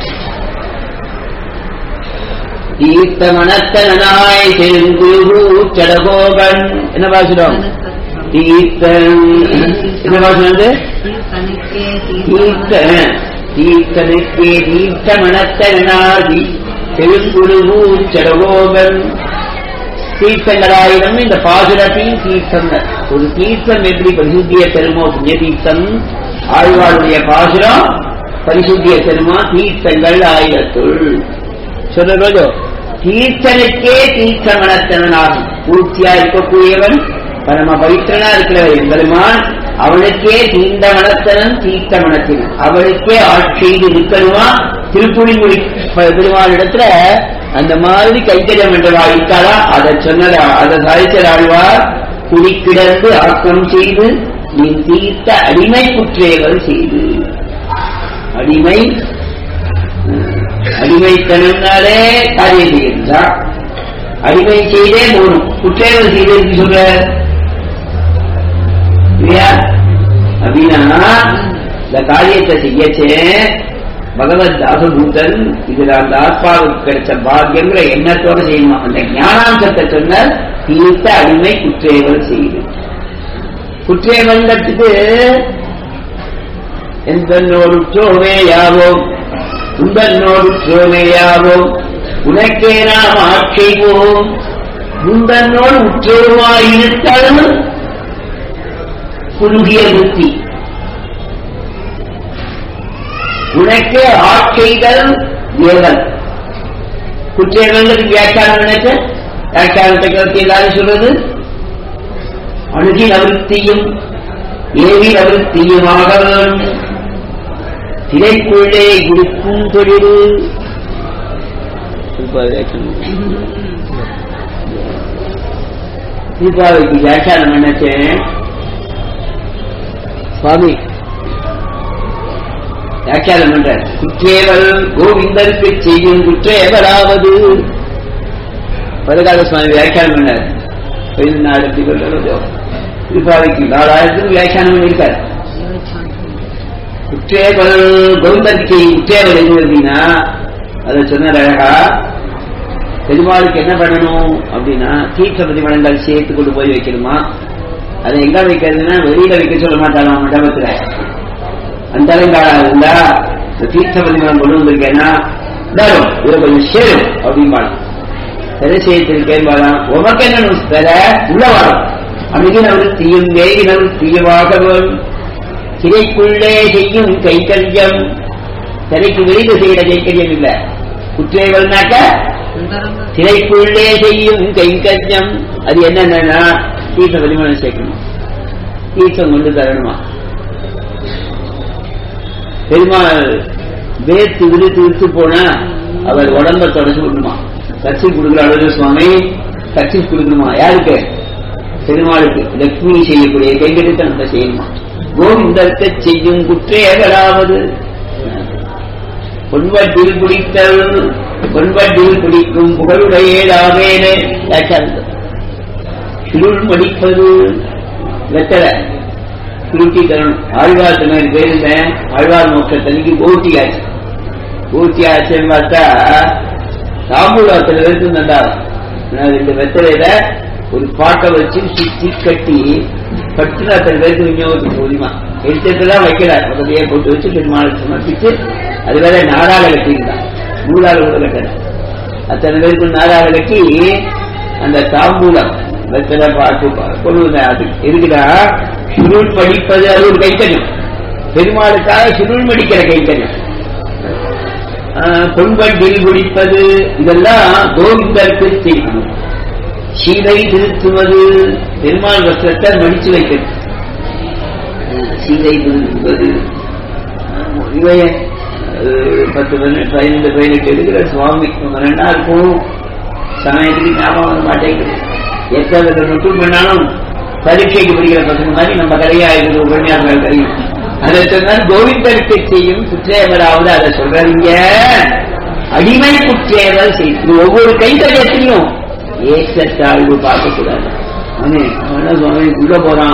தீர்த்த மனத்தனாய் செங்குரு சடகோபன் என்ன பாசுறோம் தீர்த்தன் என்ன பாசுரம் வந்து தீர்த்த தீர்த்தனுக்கே தீர்த்த மனத்தனாதி பெருங்குழுவு சடகோபன் தீர்த்தங்களாயிரம் இந்த பாசுரத்தையும் தீர்த்தங்கள் ஒரு தீர்த்தம் எப்படி பரிசுத்திய பெருமோ புண்ணிய தீர்த்தம் ஆழ்வாருடைய பாசுரம் பரிசுத்திய பெருமா தீர்த்தங்கள் ஆயிரத்துள் சொல்ற ரோஜோ தீர்த்தனுக்கே தீர்த்த மனத்தனாகும் பூர்த்தியா இருக்கக்கூடியவன் பரம பவித்திரனா இருக்கிறவர் எம்பெருமான் அவனுக்கே தீர்ந்த மனத்தனன் தீர்த்த மனத்தினன் அவனுக்கே ஆட்சியில் இருக்கணுமா திருப்புடிமுடி பெருமாளிடத்துல அந்த மாதிரி கைத்தறியம் என்றவா இருக்காளா அதை சொன்னதா அதை சாதிச்சர் ஆழ்வார் குடிக்கிடந்து ஆக்கம் செய்து நீ தீர்த்த அடிமை குற்றேவல் செய்து அடிமை அடிமைத்தனம்னாலே காரியம் செய்யறா அடிமை செய்தே போகணும் குற்றேவல் செய்தது சொல்ற இல்லையா அப்படின்னா இந்த காரியத்தை செய்யச்சே பகவத் தாசபூதன் இதுல அந்த ஆத்மாவுக்கு கிடைச்ச பாக்கியங்கிற எண்ணத்தோட செய்யணும் அந்த ஞானாம்சத்தை சொன்ன தீர்த்த அடிமை குற்றேவல் செய்யுது குற்றேவல்ங்கிறதுக்கு எந்தன்னோடு சோமேயாவோம் உந்தன்னோடு சோமேயாவோம் உனக்கே நாம் ஆட்செய்வோம் உந்தன்னோடு உற்றோருமாயிருத்தாலும் குறுகிய புத்தி உனக்கே ஆட்செய்தல் ஏவல் குற்றேவங்களுக்கு வியாக்கியானம் நினைச்ச வியாக்கியானத்தை கருத்து எல்லாரும் சொல்றது அணுகி நவருத்தியும் ஏவி நவருத்தியுமாக திரைக்குள்ளே இருக்கும் தொழில் தீபாவளிக்கு வியாக்கியானம் நினைச்சேன் சுவாமி வியாக்கியானம் பண்ற குற்றேவல் கோவிந்தருக்கு செய்யும் குற்றேவலாவது பதகால சுவாமி வியாக்கியானம் பண்ணார் பதினாயிரத்தி கொள்ளோ திருப்பாவைக்கு நாலாயிரத்துக்கு வியாக்கியானம் பண்ணியிருக்கார் குற்றேவல் கோவிந்தருக்கு செய்யும் குற்றேவல் எது அப்படின்னா அதை சொன்னார் அழகா பெருமாளுக்கு என்ன பண்ணணும் அப்படின்னா தீர்த்த பிரதிமணங்கள் சேர்த்து கொண்டு போய் வைக்கணுமா அதை எங்க வைக்கிறதுன்னா வெளியில வைக்க சொல்ல மாட்டாங்க மண்டபத்துல அந்த அலங்காரா இருந்தா இந்த தீர்த்த பிரதிமணம் கொண்டு வந்திருக்கேன்னா தரும் இதை கொஞ்சம் சேரும் அப்படிம்பாங்க சரி செய்திருக்கேன் பாலாம் உமக்கு என்ன தர உள்ள வரும் அணுகினவர் தீயும் வேகினவர் தீயவாகவும் சிறைக்குள்ளே செய்யும் கைக்கரியம் சிறைக்கு வெளியில செய்யற கைக்கரியம் இல்ல குற்றேவல்னாக்க சிறைக்குள்ளே செய்யும் கைங்கரியம் அது என்னன்னா தீர்த்த பரிமாணம் சேர்க்கணும் தீர்த்தம் கொண்டு தரணுமா பெருமாள் வேர்த்து விழுத்து விட்டு போனா அவர் உடம்ப தொடச்சு விடணுமா கட்சி கொடுக்குற அழகு சுவாமி கட்சி கொடுக்கணுமா யாருக்கு பெருமாளுக்கு லக்ஷ்மி செய்யக்கூடிய கைகடித்தனத்தை செய்யணுமா கோவிந்தத்தை செய்யும் குற்றேகலாவது பொன்வட்டில் குடித்தல் பொன்வட்டில் குடிக்கும் புகழுடையதாவேனே வியாக்கியானது சுருள் மடிப்பது வெத்தலை சுருட்டி தரணும் ஆழ்வார் சொன்ன பேருந்த ஆழ்வார் மோட்சத்தன்னைக்கு பூர்த்தி ஆச்சு பூர்த்தி ஆச்சுன்னு பார்த்தா தாம்பூலத்தில் இருந்து தந்தாலும் ரெண்டு வெத்தலையில ஒரு பாட்டை வச்சு சுத்தி கட்டி பட்டு அத்தனை பேருக்கு விநியோகத்துக்கு போதுமா எடுத்ததெல்லாம் வைக்கல முதலையே போட்டு வச்சு பெருமாளுக்கு சமர்ப்பிச்சு அது வேற நாடாக கட்டியிருந்தான் நூறாக கூட கட்டல அத்தனை பேருக்கு நாடாக கட்டி அந்த தாம்பூலம் வெத்தலை பாட்டு பா- கொண்டு வந்த அது இருக்குதா சுருள் படிப்பது அது ஒரு கைத்தறியும் பெருமாளுக்காக சுருள் மடிக்கிற கைத்தறியும் பொன்பண்டில் குடிப்பது இதெல்லாம் கோவிந்தருக்கு செய்யணும் சீதை திருத்துவது பெருமாள் வஸ்திரத்தை மடிச்சு வைக்கிறது சீதை திருத்துவது இவை அஹ், பத்து பதினெட்டு பதினெண்டு பதினெட்டு இருக்கிற சுவாமி இவங்க ரெண்டா இருக்கும் சமயத்துக்கு ஞாபகம் வர மாட்டேங்குது எத்தனை நொட்டு பண்ணாலும் பரீட்சைக்கு படிக்கிற பசங்க மாதிரி நம்ம கடையா இருக்கிற உபன்யாசங்கள் தெரியும் அதை சொன்னால் கோவிந்தருக்கு செய்யும் குற்றேவராவது அதை சொல்றீங்க அடிமை குற்றேவல் செய்யும் ஒவ்வொரு கைத்தறியத்திலையும் ஏற்றத்தாழ்வு பார்க்கக்கூடாது அவனே அவன சுவாமி உள்ள போறான்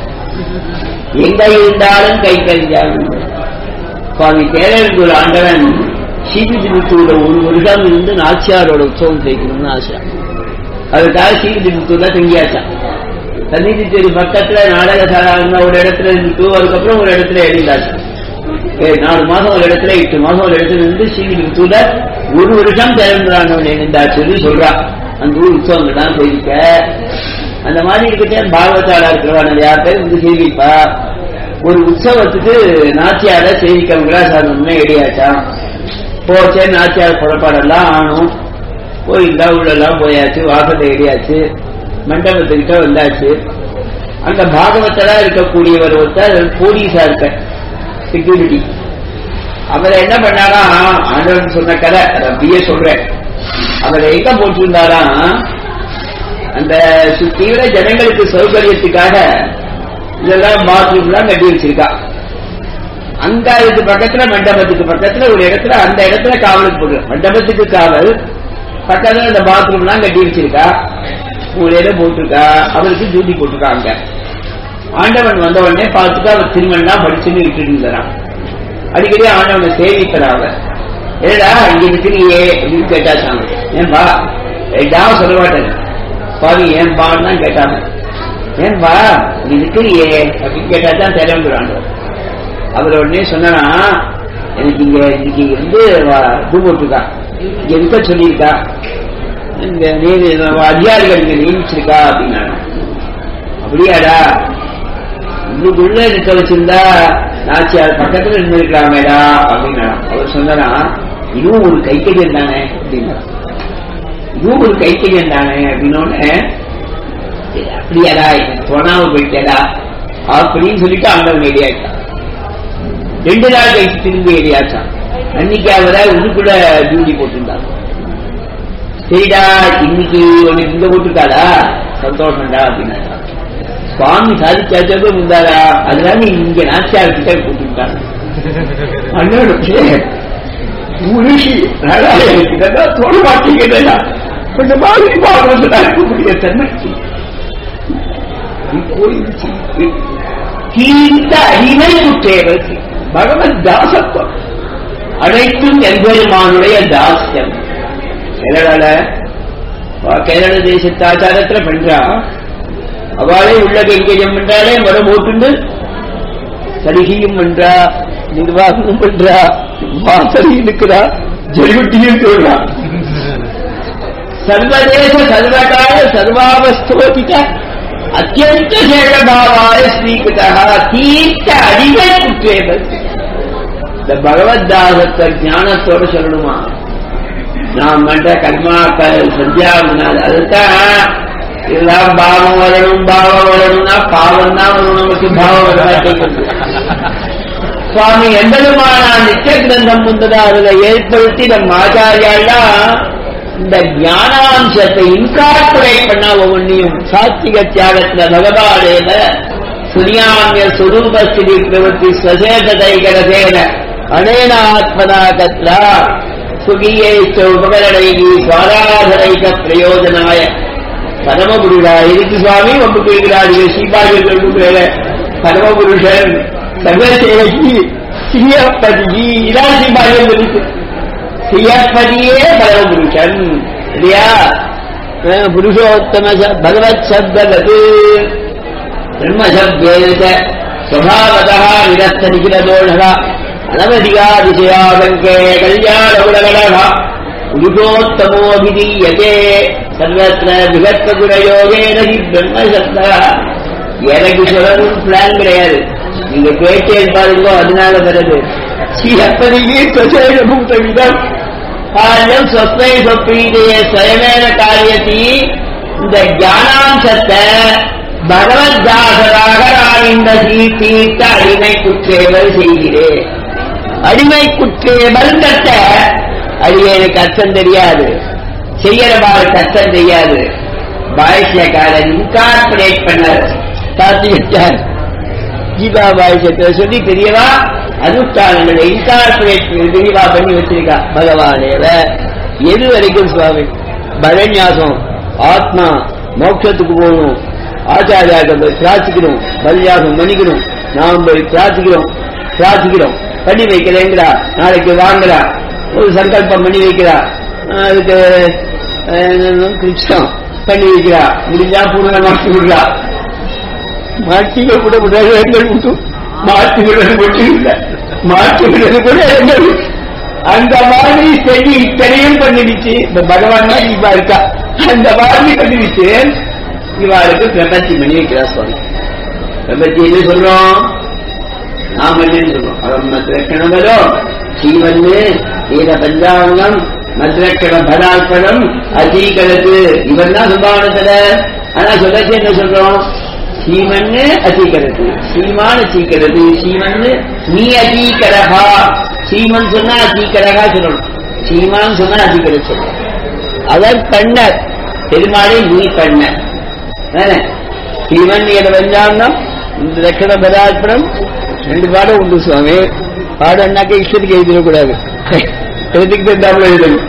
எங்க இருந்தாலும் கை கறிஞ்சாலும் சுவாமி பேரன்பூர் ஆண்டவன் ஸ்ரீவிதிமுத்தூர்ல ஒரு வருடம் இருந்து நாச்சியாரோட உற்சவம் செய்யணும்னு ஆசை அதுக்காக ஸ்ரீவிதிமுத்தூர்ல தங்கியாச்சான் சன்னிதி தெரு பக்கத்துல நாடகசாலா ஒரு இடத்துல இருந்துட்டு அதுக்கப்புறம் ஒரு இடத்துல எழுந்தாச்சு ஏய், நாலு மாசம் ஒரு இடத்துல எட்டு மாசம் ஒரு இடத்துல இருந்து ஸ்ரீவிதிமுத்தூர்ல ஒரு வருஷம் திறந்தானவன் எழுந்தாச்சுன்னு சொல்றான் அந்த ஊர் உற்சவங்கள் தான் செய்திக்க அந்த மாதிரி இருக்கட்டே பாகவதாளா இருக்கிறவன் யார் பேர் வந்து செய்திப்பா ஒரு உற்சவத்துக்கு நாச்சியார செய்திக்கவங்களா சாதனம்னு எடியாச்சான் போச்சே நாச்சியார் புறப்பாடெல்லாம் ஆனும் கோயில்ல உள்ளெல்லாம் போயாச்சு வாசத்தை எடியாச்சு மண்டபத்துக்கிட்ட வந்தாச்சு அங்க பாகவத்தரா இருக்கக்கூடியவர் ஒருத்தர் போலீஸா இருக்க செக்யூரிட்டி அவரை என்ன பண்ணாரா ஆண்டவன் சொன்ன கதை அதை அப்படியே சொல்றேன் அவரை எங்க போட்டிருந்தாராம் அந்த சுத்தீவிர ஜனங்களுக்கு சௌகரியத்துக்காக இதெல்லாம் பாத்ரூம்லாம் கட்டி வச்சிருக்கா அங்க இதுக்கு பக்கத்துல மண்டபத்துக்கு பக்கத்துல ஒரு இடத்துல அந்த இடத்துல காவலுக்கு போட்டு மண்டபத்துக்கு காவல் பக்கத்துல இந்த பாத்ரூம்லாம் கட்டி வச்சிருக்கா மூலையில போட்டிருக்கா அவருக்கு டியூட்டி போட்டிருக்காங்க ஆண்டவன் வந்த உடனே பார்த்துட்டு அவர் திருமணம் படிச்சுன்னு விட்டுட்டு இருந்தாராம் அடிக்கடி ஆண்டவனை சேவிக்கிறாங்க ஏடா இங்க இருக்கிறியே அப்படின்னு கேட்டாச்சாங்க ஏன்பா ஏதாவது சொல்ல மாட்டேன் பாவி ஏன் பான்னு தான் கேட்டாங்க ஏன்பா நீ இருக்கிறியே அப்படின்னு கேட்டாதான் தெரியுங்கிறாங்க அவர் உடனே சொன்னா எனக்கு இங்க இன்னைக்கு வந்து பூ போட்டிருக்கா இங்க இருக்க சொல்லியிருக்கா இந்த நீதி அதிகாரிகள் இங்க நியமிச்சிருக்கா அப்படின்னாங்க அப்படியாடா இதுக்குள்ள நிக்க வச்சிருந்தா நாச்சியார் பக்கத்துல நின்றுக்கலாமேடா அப்படின்னா அவர் சொன்னா இதுவும் ஒரு கைக்கடியம் தானே அப்படின்னா இதுவும் ஒரு கைக்கடியம் தானே அப்படின்னோடனே சரி, அப்படியாடா எனக்கு தோணாம போயிட்டேடா அப்படின்னு சொல்லிட்டு ஆண்டவன் ஏரியாச்சான் ரெண்டு நாள் கழிச்சு திரும்பி ஏரியாச்சான் அன்னைக்கு அவரை உள்ளுக்குள்ள டியூட்டி போட்டிருந்தாங்க சரிடா இன்னைக்கு உனக்கு இங்க போட்டிருக்காடா சந்தோஷம்டா அப்படின்னா சுவாமி சாதிச்சாச்சப்ப முந்தாரா அதனால நீ இங்க நாச்சியார் கிட்ட போட்டுட்டாங்க அண்ணனுக்கு உருகி இதெல்லாம் தொட மாட்டீங்கன்னா கொஞ்சம் மாதிரி பாடுறதுல இருக்கக்கூடிய தன்மைக்கு போயிடுச்சு தீர்த்த அடிமை குற்றேவர் பகவத் தாசத்துவம் அனைத்தும் எம்பெருமானுடைய தாஸ்யம் கேரளால கேரள தேசத்து ஆச்சாரத்துல பண்றா அவளே உள்ள கைங்கரியம் பண்றாளே மரம் ஓட்டுண்டு சலுகையும் பண்றா நிர்வாகமும் பண்றா வாசலையும் இருக்கிறா ஜெயகுட்டியும் சொல்றா சர்வதேச சர்வகால சர்வாவஸ்தோதிக அத்தியந்த சேஷபாவாய ஸ்ரீகிருதா தீர்த்த அடிமை குற்றேவர் இந்த பகவத்தாசத்தை ஞானத்தோட சொல்லணுமா நாம் பண்ற கர்மாக்கள் சந்தியாவினால் அதுதான் இதெல்லாம் பாவம் வரணும் பாவம் வரணும்னா பாவம் தான் வரும் நமக்கு பாவம் வர மாட்டேங்குது சுவாமி எம்பெருமானா நித்திய கிரந்தம் முந்ததா அதுல ஏற்படுத்தி நம் ஆச்சாரியாலாம் இந்த ஞானாம்சத்தை இன்கார்பரேட் பண்ணா ஒவ்வொன்றையும் சாத்திக தியாகத்துல பகவானேன சுனியாமிய சுரூபஸ்திதி பிரவൃத்தி ஸ்வசேததைகரசேன அனேன ஆத்மனா தத்ரா சுகீயைச்ச உபகரணைகி சுவாராதனைக பிரயோஜனாய பரமபுருஷா இருக்கு சுவாமி ஒப்புக்கு இருக்கிறார்கள் ஸ்ரீபாஜர் பரமபுருஷன் சர்வசேகி சியப்பதி இதான் ஸ்ரீபாஜர் இருக்கு சியப்பதியே பரமபுருஷன் இல்லையா அஹ், புருஷோத்தம ச- பகவத் சப்தகது பிரம்மசப்தேன ச ஸ்வபாவதா நிரஸ்த நிகிலதோஷக அனவதிகாதிசயாகங்கே கல்யாண உலகடக புருஷோத்தமோபிதீயதே சர்வத்திர விகத்த குணயோகேன ஹி பிரம்மசப்தா எனக்கு சொல்லணும் பிளான் கிடையாது நீங்க கேட்டே பாருங்க அதனால வருது ஸ்ரீ அப்பதிக்கு சொசேன பூதவிதம் காரியம் சொஸ்மை சொப்பீதைய சுயமேன காரியத்தி இந்த ஞானாம்சத்தை பகவத்தாசராக நான் இந்த தீர்த்த அடிமை குற்றேவல் செய்கிறேன் அடிமை குற்றேவல் கட்ட அடியனுக்கு அர்த்தம் தெரியாது செய்யறவாளுக்கு அர்த்தம் தெரியாது பாய்ச்சியக்காரன் இன்கார்பரேட் பண்ணார் கார்த்திகார் கீதா பாய்ச்சத்தை சொல்லி பெரியவா அனுஷ்டானங்களை இன்கார்பரேட் பெரியவா பண்ணி வச்சிருக்கா பகவானேவ எது வரைக்கும் சுவாமி பரண்யாசம் ஆத்மா மோட்சத்துக்கு போகணும் ஆச்சாரியாட்ட போய் பிரார்த்திக்கணும் பல்யாசம் பண்ணிக்கணும் நாம் போய் பிரார்த்திக்கிறோம் பிரார்த்திக்கிறோம் பண்ணி வைக்கிறேங்கிறா நாளைக்கு வாங்குறா ஒரு சங்கல்பம் பண்ணி வைக்கிறா அதுக்கு அஹ், என்னன்னு கிருஷ்ணம் பண்ணி வைக்கிறா முடிஞ்சா பூர்ணமாக்கி விடுறா மாற்றிக்க கூட முடியாது எங்கள் விட்டு மாற்றி விடுறது மட்டும் இல்ல மாற்றி விடுறது கூட எங்கள் அந்த மாதிரி செடி இத்தனையும் பண்ணிடுச்சு இந்த பகவான் தான் இவா இருக்கா அந்த மாதிரி பண்ணிடுச்சு இவாளுக்கு பிரபத்தி பண்ணி வைக்கிறா சுவாமி பிரபத்தி என்ன சொல்றோம் நாம என்னன்னு சொல்றோம் அவன் மத்ரக்கணம் வரும் ஸ்ரீவன்னு வேத பஞ்சாங்கம் மத்ரக்கண பலார்ப்பணம் அசீகரத்து இவன் தான் சம்பாவனத்துல ஆனா சொல்லச்சு என்ன சொல்றோம் ஸ்ரீமன்னு அசீகரத்து ஸ்ரீமான் அசீகரது ஸ்ரீமன்னு நீ அசீகரகா ஸ்ரீமன் சொன்னா அசீகரகா சொல்லணும் ஸ்ரீமான் சொன்னா அசீகரத் சொல்லணும் அதான் பண்ண பெருமாளை நீ பண்ண தானே? ஸ்ரீமன் என வெஞ்சாங்கம் இந்த தட்சண பதார்ப்பணம் ரெண்டு பாடம் உண்டு சுவாமி பாடம்னாக்க இஷ்டத்துக்கு எழுதிடக்கூடாது எழுதிக்கு தந்தாப்புல எழுதணும்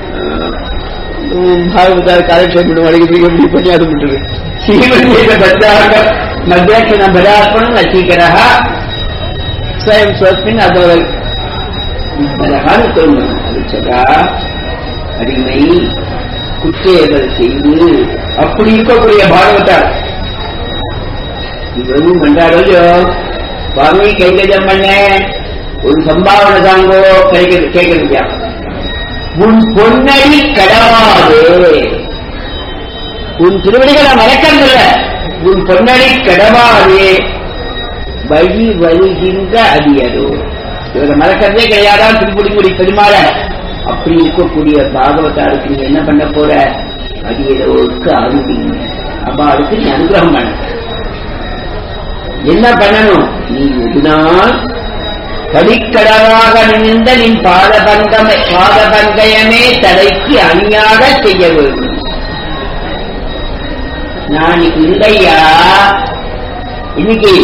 உம், பாகவதார் காலக்ஷேபம் வழக்கத்துக்கு எப்படி பண்ணி அது விட்டுரு ஸ்ரீமன் என பத்தாங்கம் மத்தியாட்சண பதார்ப்பணம் வசீகரா ஸ்வயம் ஸ்வஸ்மின் அதோரல் அழகான தோன்றும் அது சொல்றா அடிமை குற்றேவல் செய்து அப்படி இருக்கக்கூடிய பாகவதார் இவரும் பண்றாரோ சுவாமி கைகஜம் பண்ண ஒரு சம்பாவனை தாங்கோ கிடைக்கிறது கேட்க முடியாது உன் பொன்னடி கடவாது உன் திருவடிகளை மறக்கறதில்ல உன் பொன்னடி கடவாது வழி வருகின்ற அடியதோ இவரை மறக்கிறதே கிடையாதா திருப்புடிமுடி பெருமாள அப்படி இருக்கக்கூடிய பாகவதாருக்கு நீ என்ன பண்ண போற அடியதோருக்கு அருவி அப்பாவுக்கு நீ அனுகிரகம் பண்ண என்ன பண்ணணும் நீ எதுனால் படிக்கடவாக நின்ற நின் பாதபங்கம் பாதபங்கயமே தலைக்கு அணியாக செய்ய வேண்டும் நான் இல்லையா இன்னைக்கு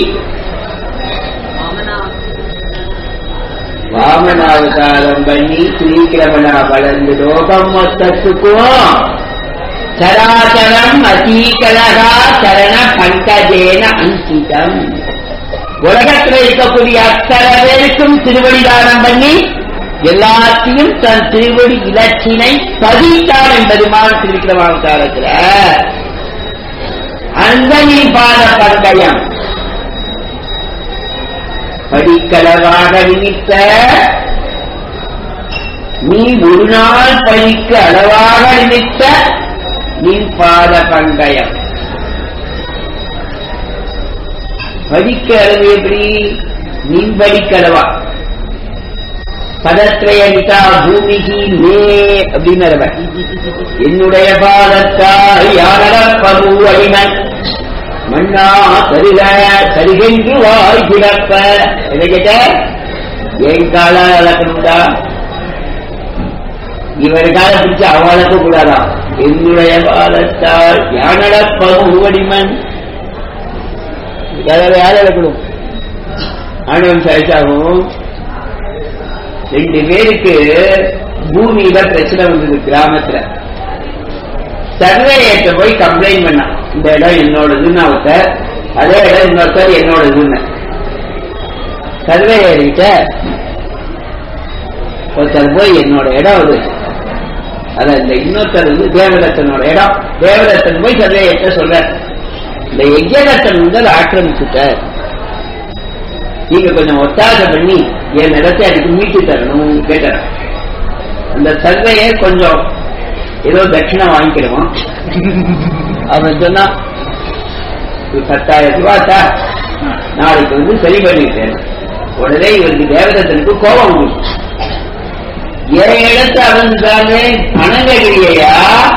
வாமனாவதாரம் பண்ணி ஸ்ரீகிரமணா வளர்ந்து லோகம் மொத்தத்துக்கும் சராச்சரம் அசீகரகா சரண பங்கஜேன அங்கிதம் உலகத்தில் இருக்கக்கூடிய அத்தனை பேருக்கும் திருவடி தானம் பண்ணி எல்லாத்தையும் தன் திருவடி இலச்சினை பதித்தான் என்பதுமான் திருவிக்கிரமாவதாரத்தில் அந்த நீ பாத பங்கயம் படிக்கலவாக நினைத்த நீ ஒரு நாள் பழிக்கு அளவாக நினைத்த நின் பாத பங்கயம் படிக்க அளவு எப்படி நின் படிக்கலவா பதத்திரைய நிதா பூமிகி மே அப்படின்னு அவன். என்னுடைய பாதத்தால் யானடப்பது அடிமன் மண்ணா தருக தருகென்று வாய் கிடப்ப என்ன கேட்ட என் கால அளக்கணும்டா இவர் கால பிடிச்சு அவளுக்கு கூடாதா என்னுடைய பாதத்தால் யானடப்பது அடிமன் வேற யார் இழக்கணும் ஆண்டவன் சாய்ச்சாகும் ரெண்டு பேருக்கு பூமியில பிரச்சனை வந்தது கிராமத்துல சர்வேயர்கிட்ட போய் கம்ப்ளைண்ட் பண்ணான் இந்த இடம் என்னோடதுன்னு ஒருத்தர் அதே இடம் இன்னொருத்தர் என்னோடதுன்னு சர்வேயர்கிட்ட ஒருத்தர் போய் என்னோட இடம் அது அத இந்த இன்னொருத்தர் வந்து தேவதத்தனோட இடம் தேவதத்தன் போய் சர்வேயத்தை சொல்ற இந்த யஜ்யதத்தன் வந்து அதை ஆக்கிரமிச்சுட்டார் நீங்க கொஞ்சம் ஒத்தாசை பண்ணி என் இடத்தை அதுக்கு மீட்டு தரணும் கேட்டார் அந்த சர்வையை கொஞ்சம் ஏதோ தட்சிணம் வாங்கிக்கிறோம் அவன் சொன்னா "இது பத்தாயிரம் ரூபாய் சார் நாளைக்கு வந்து சரி பண்ணிட்டேன் உடனே இவருக்கு தேவதத்தனுக்கு கோபம் வந்துச்சு. என் இடத்தை அவன்தானே பணம் கேட்கிறியா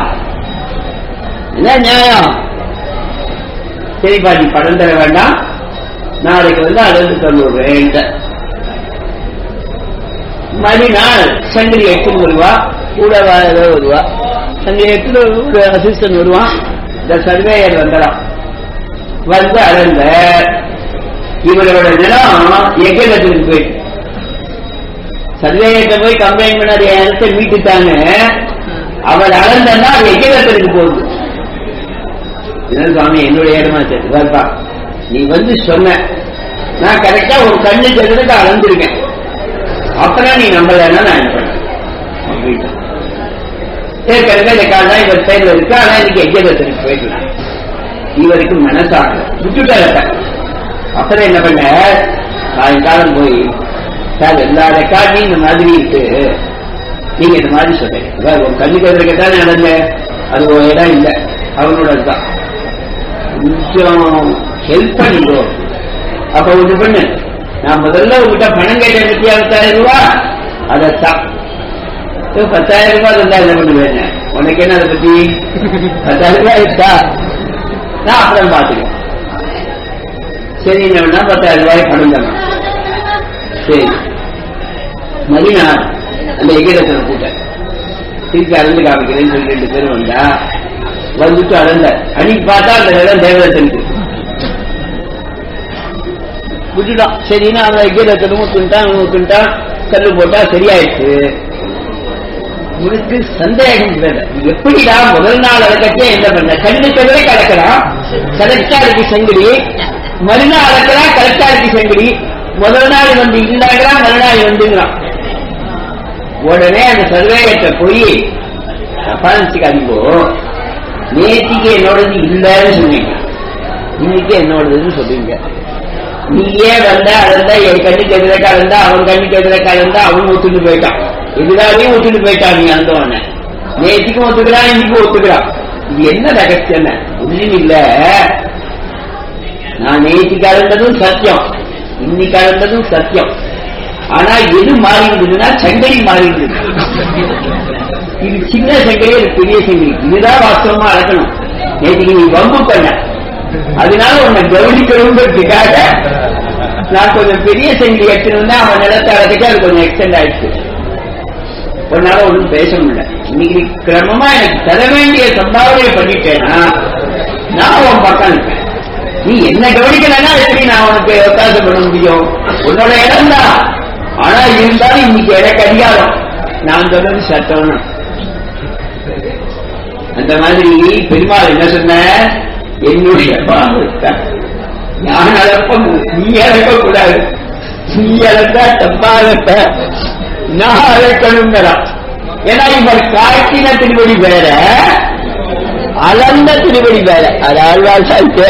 என்ன நியாயம் சரிப்பா நீ பணம் தர வேண்டாம் நாளைக்கு வந்து அளந்து தந்துடுறேன் மறுநாள் சங்கிலி எடுத்துன்னு வருவா கூட ஏதோ வருவா சங்கிலி எடுத்துட்டு ஒரு அசிஸ்டன்ட் வருவான் இந்த சர்வேயர் வந்துடான் வந்து அளந்த இவரோட நிலம் எக்கத்துக்கு போயிட்டு சர்வேயர்கிட்ட போய் கம்ப்ளைண்ட் பண்ணாத இடத்தை மீட்டுட்டாங்க அவள் அளந்தன்னா அது எக்கத்துக்கு போகுது என்ன சுவாமி என்னுடைய இடமா சரி வருப்பா நீ வந்து சொன்ன நான் கரெக்டா ஒரு கண்ணு செல்லுக்கு அளந்திருக்கேன் அப்புறம் நீ நம்பலன்னா நான் என்ன பண்ணேன் அப்படின்னு ஏற்கனவே இந்த கால் தான் இவர் சைடுல இருக்கு ஆனா இன்னைக்கு எஜ்ஜகத்திற்கு போயிடலாம் இவருக்கு மனசாகல விட்டுட்டார அப்புறம் என்ன பண்ண சாயங்காலம் போய் சார் எல்லா ரெக்கார்டையும் இந்த மாதிரி இருக்கு நீங்க இந்த மாதிரி சொல்றீங்க அதாவது உன் கண்ணு கதிரக்க தானே நடந்த அது ஒரு இடம் இல்லை அவனோட தான் கொஞ்சம் ஹெல்ப் பண்ணிக்கோ அப்ப ஒண்ணு பண்ணு நான் முதல்ல உங்ககிட்ட பணம் கேட்டேன் பத்தியா பத்தாயிரம் ரூபா அதைத்தான் இப்போ பத்தாயிரம் ரூபாய் இருந்தா என்ன பண்ணுவேன் உனக்கு என்ன அதை பத்தி பத்தாயிரம் ரூபாய் இருக்கா நான் அப்புறம் பாத்துக்கிறேன் சரி என்ன பத்தாயிரம் ரூபாய் பணம் தரணும் சரி மதினார் அந்த எகிரத்தை கூட்டேன் திருப்பி அளந்து காமிக்கிறேன்னு சொல்லி ரெண்டு பேரும் வந்தா வந்துட்டு அளந்த அன்னைக்கு பார்த்தா அந்த இடம் தேவதத்தனுக்கு விட்டுட்டான் சரின்னு அவன் எகிரத்தனும் ஊத்துட்டான் ஊத்துட்டான் கல்லு போட்டா சரியாயிடுச்சு உனக்கு சந்தேகம் வேற எப்படிடா முதல் நாள் அடக்கத்தே என்ன பண்ண கண்ணு தவிர கலக்கலாம் கரெக்டா இருக்கு சங்கிலி மறுநாள் அடக்கலாம் கரெக்டா இருக்கு சங்கிலி முதல் நாள் வந்து இல்லாங்கிறான் மறுநாள் வந்துங்கிறான் உடனே அந்த சர்வேயத்தை போய் தப்பானிச்சுக்காதீங்கோ நேத்திக்கு என்னோடது இல்லைன்னு சொன்னீங்க இன்னைக்கு என்னோடதுன்னு சொல்றீங்க நீயே வந்த அழந்தா என் கண்ணுக்கு எதிர கலந்தா அவன் கண்ணுக்கு எதிர கலந்தா அவன் ஒத்துட்டு போயிட்டான் எதிராலையும் ஒத்துட்டு போயிட்டான் நீ அந்த உடனே நேத்திக்கும் ஒத்துக்கிறான் இன்னைக்கும் ஒத்துக்கிறான் இது என்ன ரகசியம் ஒன்றும் இல்ல நான் நேத்தி கலந்ததும் சத்தியம் இன்னைக்கு கலந்ததும் சத்தியம் ஆனா எது மாறி இருந்ததுன்னா சங்கடி மாறி இருந்தது இது சின்ன சங்கடி அது பெரிய சங்கடி இதுதான் வாஸ்தவமா அடக்கணும் நேற்றுக்கு நீ வம்பு பண்ண அதனால உன்னை கவனிக்கணுங்கிறதுக்காக நான் கொஞ்சம் பெரிய சங்கடி எடுத்துருந்தா அவன் நிலத்தை அடக்கிட்டு அது கொஞ்சம் எக்ஸ்டெண்ட் ஆயிடுச்சு உன்னால ஒன்றும் பேச முடியல இன்னைக்கு நீ கிரமமா எனக்கு தர வேண்டிய சம்பாவனையை பண்ணிட்டேன்னா நான் உன் பக்கம் இருப்பேன் நீ என்ன கவனிக்கலன்னா எப்படி நான் உனக்கு ஒத்தாசம் பண்ண முடியும் உன்னோட இடம் தான் ஆனா இருந்தாலும் இன்னைக்கு எனக்கு அதிகாரம் நான் சொன்னது சட்டம் அந்த மாதிரி பெருமாள் என்ன சொன்ன என்னுடைய பாவத்தை நான் அளப்ப நீ அளக்க கூடாது நீ அளந்தா தப்பாகத்த நான் அளக்கணுங்கிறான் ஏன்னா இவர் காட்டின திருவடி வேற அளந்த திருவடி வேற அது ஆழ்வார் சாய்க்க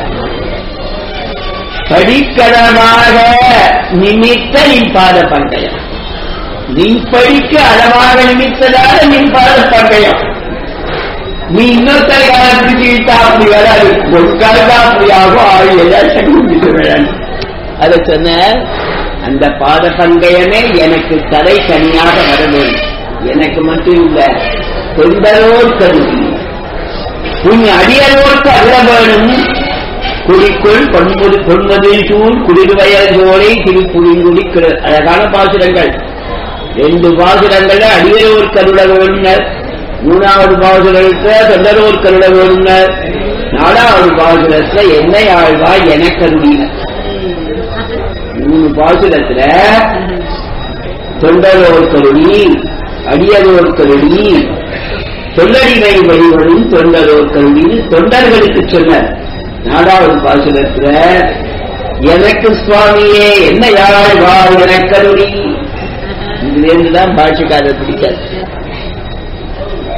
படிக்கடமாக நிமித்த நின் பாத பந்தயம் நின் படிக்க அளவாக நிமித்ததால நின் பாத பந்தயம் நீ இன்னொருத்தரை கால பிடிச்சு விட்டா அப்படி வராது ஒரு காலத்தா அப்படி ஆகும் ஆள் எல்லாத்தையும் அதை சொன்ன அந்த பாத பந்தயமே எனக்கு தலை தனியாக வர வேண்டும் எனக்கு மட்டும் இல்ல தொண்டரோர் கருதி உன் அடியரோர்க்கு அல்ல வேணும் குடிக்குள் பொன்பது பொன்மதில் சூழ் குடிர்வயல் ஜோலை திருப்புலிங்குடி அழகான பாசுரங்கள் ரெண்டு பாசுரங்கள்ல அடியரோர் கருட வேணுனர் மூணாவது பாசுரத்தை தொண்டரோர் கருட வேணுனர் நாலாவது பாசுரத்துல என்னை ஆழ்வா எனக்கருடினர் மூணு பாசுரத்துல தொண்டரோர் கருடி அடியரோர் கருடி சொல்லடிமை வழிவரும் தொண்டரோர் கருடின்னு தொண்டர்களுக்கு சொன்னார் நாலாவது பாசுரத்துல எனக்கு சுவாமியே என்ன யாழ்வா எனக்கருடி இதுலேருந்துதான் பாஷக்காரர் பிடிக்காது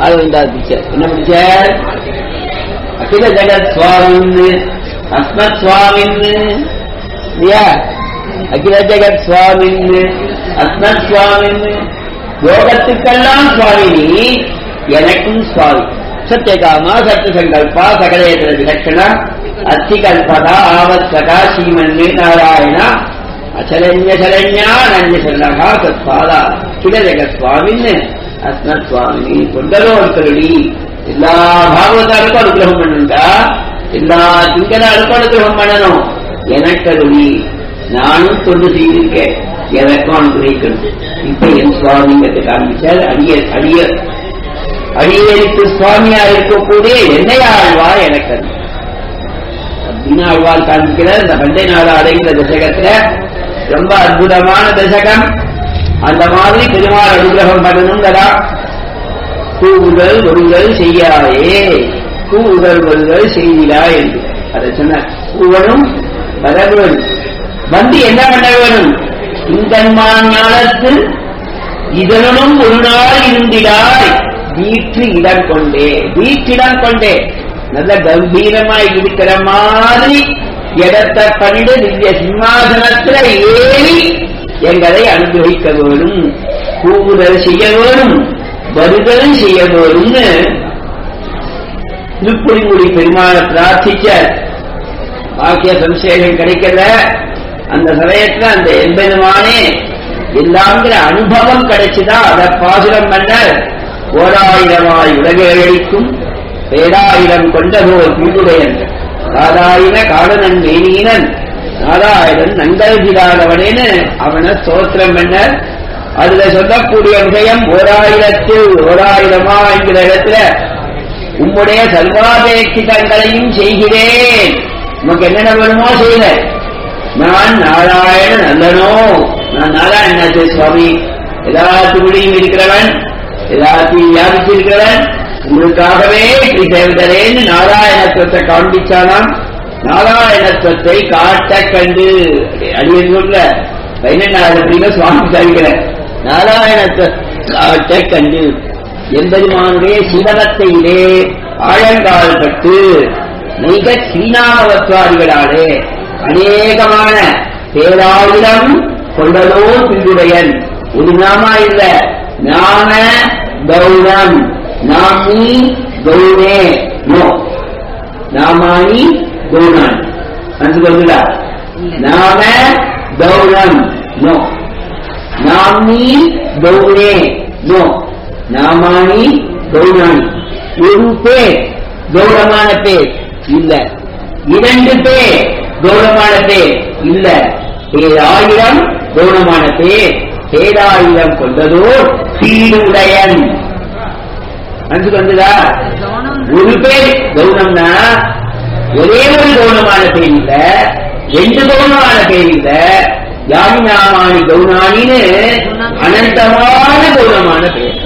அது வந்தார் பிக்சர் என்ன பிக்சர் அகில ஜெகத் சுவாமின்னு அஸ்மத் சுவாமின்னு இல்லையா அகில ஜெகத் சுவாமின்னு அஸ்மத் சுவாமின்னு யோகத்துக்கெல்லாம் சுவாமினி எனக்கும் சுவாமி சத்தியகாமா சத்திய சங்கல்பா சகலேந்திர விலட்சணா அத்திகல்பதா ஆவத்கதா ஸ்ரீமன்னே நாராயணா அச்சலன்ய சரண்யா நன்ய சரணகா தத்பாதா கில ஜெகத் சுவாமின்னு அஸ்மத் சுவாமி கொண்டலோ இருக்கடி எல்லா பாகவதாருக்கும் அனுகிரகம் பண்ணுண்டா எல்லா திங்களாருக்கும் அனுகிரகம் பண்ணணும் எனக்கு அருளி நானும் தொண்டு செய்திருக்கேன் எனக்கும் அனுகிரகிக்கணும் இப்ப என் சுவாமிங்கிறது காண்பிச்சார் அடிய அடிய அடியேற்கு சுவாமியா இருக்கக்கூடிய என்னை ஆழ்வார் எனக்கு அருள். அப்படின்னு ஆழ்வார் காண்பிக்கிறார் இந்த பண்டை நாடு அடைகிற தசகத்துல ரொம்ப அற்புதமான தசகம் அந்த மாதிரி பெருமாள் அனுகிரகம் பண்ணணுங்கிறா கூவுதல் ஒருதல் செய்யாயே கூவுதல் ஒருதல் செய்திடா என்று அதை சொன்னார் கூவனும் வர வேணும் வந்து என்ன பண்ண வேணும் இந்தன்மான் ஞானத்தில் இதனும் ஒரு நாள் இருந்திடாய் வீற்று இடம் கொண்டே வீற்றிடம் கொண்டே நல்ல கம்பீரமாய் இருக்கிற மாதிரி இடத்தை கண்டு திவ்ய சிம்மாசனத்துல ஏறி எங்களை அனுகிரகிக்க வேணும் கூவுதல் செய்ய வேணும் வருதல் செய்ய வேணும்னு திருப்புலிங்குடி பெருமாளை பிரார்த்திச்ச பாக்கிய சம்சேகம் கிடைக்கல அந்த சமயத்துல அந்த எம்பெருமானே எல்லாங்கிற அனுபவம் கிடைச்சுதான் அதை பாசுரம் பண்ண ஓராயிரமாய் உலகழிக்கும் பேராயிரம் கொண்டதோர் பூங்குடையன் காதாயின காடனன் மேனீனன் நாராயணன் நங்கல்கிறாதவனேன்னு அவனை ஸ்தோத்திரம் பண்ண அதுல சொல்லக்கூடிய விஷயம் ஓராயிரத்தில் ஓராயிரமா என்கிற இடத்துல உம்முடைய சர்வாபேட்சிதங்களையும் செய்கிறேன் உனக்கு என்னென்ன வேணுமோ செய்யல நான் நாராயணன் அல்லனோ நான் நாராயணாச்சே சுவாமி எல்லாத்துக்குடியும் இருக்கிறவன் எல்லாத்தையும் வியாபிச்சிருக்கிறவன் உங்களுக்காகவே இப்படி செய்வதரேன்னு நாராயணத்துவத்தை காண்பிச்சானாம் நாராயணத்துவத்தை காட்ட கண்டு அடியன் சொல்ல பதினெண்டாவது அப்படிங்க சுவாமி சாதிக்கிற நாராயணத்தை காட்ட கண்டு எம்பெருமானுடைய சிவகத்தையிலே ஆழங்கால் பட்டு மிக ஸ்ரீநாமவத்வாதிகளாலே அநேகமான பேராயிரம் கொண்டதோ பிந்துடையன் ஒரு நாமா இல்ல நாம கௌரம் நாமி கௌரே நோ நாமானி கௌரான் மனசு வருதுடா நாம கௌரம் நோ நாமி கௌரே நோ நாமானி கௌராணி ஒரு பேர் கௌரவமான பேர் இல்ல இரண்டு பேர் கௌரவமான பேர் இல்ல பேராயிரம் கௌரவமான பேர் பேராயிரம் கொண்டதோ சீருடையன் மனசு வந்துதா ஒரு பேர் கௌரவம்னா ஒரே ஒரு கௌரவமான பேர் இல்ல ரெண்டு கௌரவமான பேர் இல்ல யானி நாமானி கௌராணின்னு அனந்தமான கௌரவமான பேர்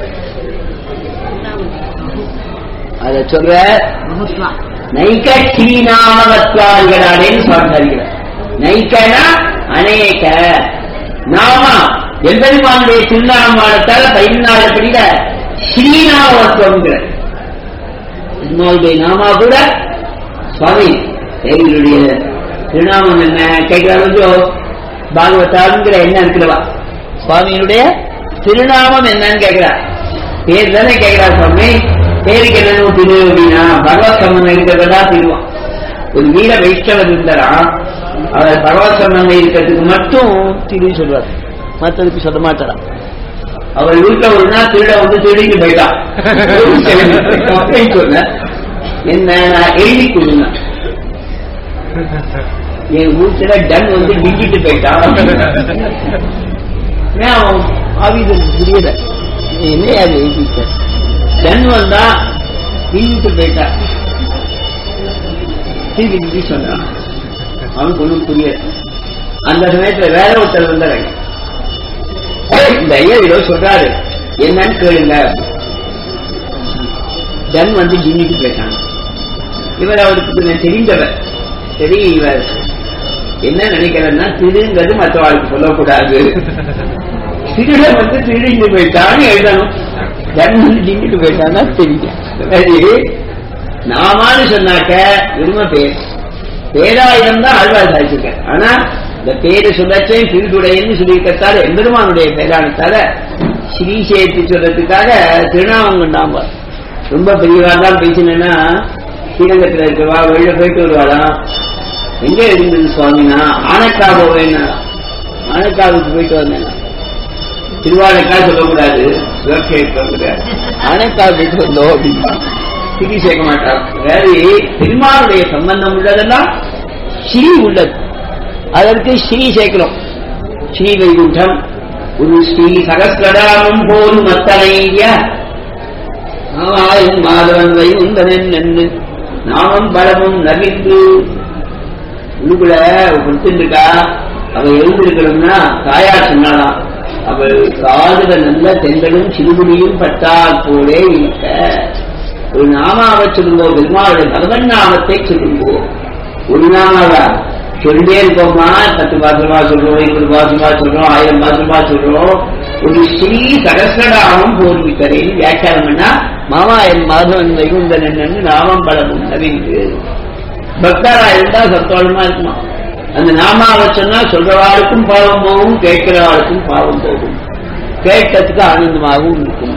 அத சொல்ற நைக்க ஸ்ரீநாமவத்வாதிகளானேன்னு சொல்றாங்க நைக்கனா அநேக நாமா எம்பெருமானுடைய திருநாமானத்தால பதினாலு படியில ஸ்ரீநாமத்துவங்கிற பெருமாளுடைய நாமா கூட சுவாமி தேவியுடைய திருநாமம் என்ன கேட்கிறாரோ பாகவதாங்கிற என்ன இருக்கிறவா சுவாமியினுடைய திருநாமம் என்னன்னு கேட்கிறா பேர் தானே கேட்கிறா சுவாமி பேருக்கு என்னன்னு திரு அப்படின்னா பகவத் சம்பந்தம் இருக்கிறதா திருவான் ஒரு வீர வைஷ்ணவர் இருந்தாராம் அவர் பகவத் சம்பந்தம் இருக்கிறதுக்கு மட்டும் திரு சொல்றார் மற்றதுக்கு சொல்ல மாட்டாராம் அவர் வீட்டுல ஒரு நாள் திருட வந்து திருடிக்கு போயிட்டான் அப்படின்னு சொன்ன என்ன நான் எழுதி கொடுங்க என் வீட்டுல டன் வந்து விங்கிட்டு போயிட்டான் ஏன் அவன் ஆவிது புரியல என்ன அது எழுதிட்ட டன் வந்தா விங்கிட்டு போயிட்டான் திருப்பி திருப்பி சொன்னான் அவனுக்கு ஒண்ணும் புரியல அந்த சமயத்துல வேற ஒருத்தர் வந்தாரு இந்த ஐயா ஏதோ சொல்றாரு என்னன்னு கேளுங்க தன் வந்து ஜிம்மிக்கு போயிட்டாங்க இவர் அவருக்கு கொஞ்சம் தெரிந்தவர் சரி இவர் என்ன நினைக்கிறேன்னா திருங்கிறது மற்றவாளுக்கு சொல்லக்கூடாது திருட வந்து திருடிந்து போயிட்டான்னு எழுதணும் தர்மம் டிங்கிட்டு போயிட்டான்னா தெரியல இந்த மாதிரி நாமான்னு சொன்னாக்க வெறும பேர் பேராயிரம் தான் ஆழ்வார் சாதிச்சிருக்க ஆனா இந்த பேரு சொல்லச்சே திருடுடையன்னு சொல்லியிருக்கத்தால எம்பெருமானுடைய பேரானத்தால ஸ்ரீ சேர்த்து சொல்றதுக்காக திருநாமங்கண்டாம்ப ரொம்ப பெரியவா தான் பேசினேன்னா ஸ்ரீரங்கத்தில் இருக்கிறவா வெளியில போயிட்டு வருவாளாம் எங்க இருந்தது சுவாமினா ஆனக்கா போவேன்னா ஆனக்காவுக்கு போயிட்டு வந்தேன்னா திருவாரக்கா சொல்லக்கூடாது சிவகேட்க ஆனக்கா போயிட்டு வந்தோம் அப்படின்னு திதி சேர்க்க மாட்டார் அதாவது பெருமாளுடைய சம்பந்தம் உள்ளதெல்லாம் ஸ்ரீ உள்ளது அதற்கு ஸ்ரீ சேர்க்கிறோம் ஸ்ரீ வைகுண்டம் ஒரு ஸ்ரீ சகசிரடாமம் போலும் அத்தனைய ஆவாயும் மாதவன் வைகுந்தனன் என்று நாமம் பலமும் நவிந்து உள்ளுக்குள்ள கொடுத்துருக்கா அவ எழுந்திருக்கணும்னா தாயார் சொன்னாலாம் அவள் காதுல நல்ல தென்றலும் சிறுகுடியும் பட்டால் போலே இருக்க ஒரு நாமாவை சொல்லுங்கோ பெருமாளுடைய பகவன் நாமத்தை சொல்லுங்கோ ஒரு நாமாவா சொல்லிட்டே இருக்கோமா பத்து பாசுரமா சொல்றோம் இருபது பாசுரமா சொல்றோம் ஆயிரம் பாசுரமா சொல்றோம் ஒரு ஸ்ரீ சகசிரநாமம் போர்விக்கிறேன் வியாக்கியானம் பண்ணா மாமா என் மாதவன் வைகுந்தன் என்னன்னு நாமம் பலமும் நவீந்து பக்தரா இருந்தா சந்தோஷமா இருக்குமா அந்த நாமாவை சொன்னா சொல்றவாளுக்கும் பாவம் போகும் கேட்கிறவாளுக்கும் பாவம் போகும் கேட்டதுக்கு ஆனந்தமாகவும் இருக்கும்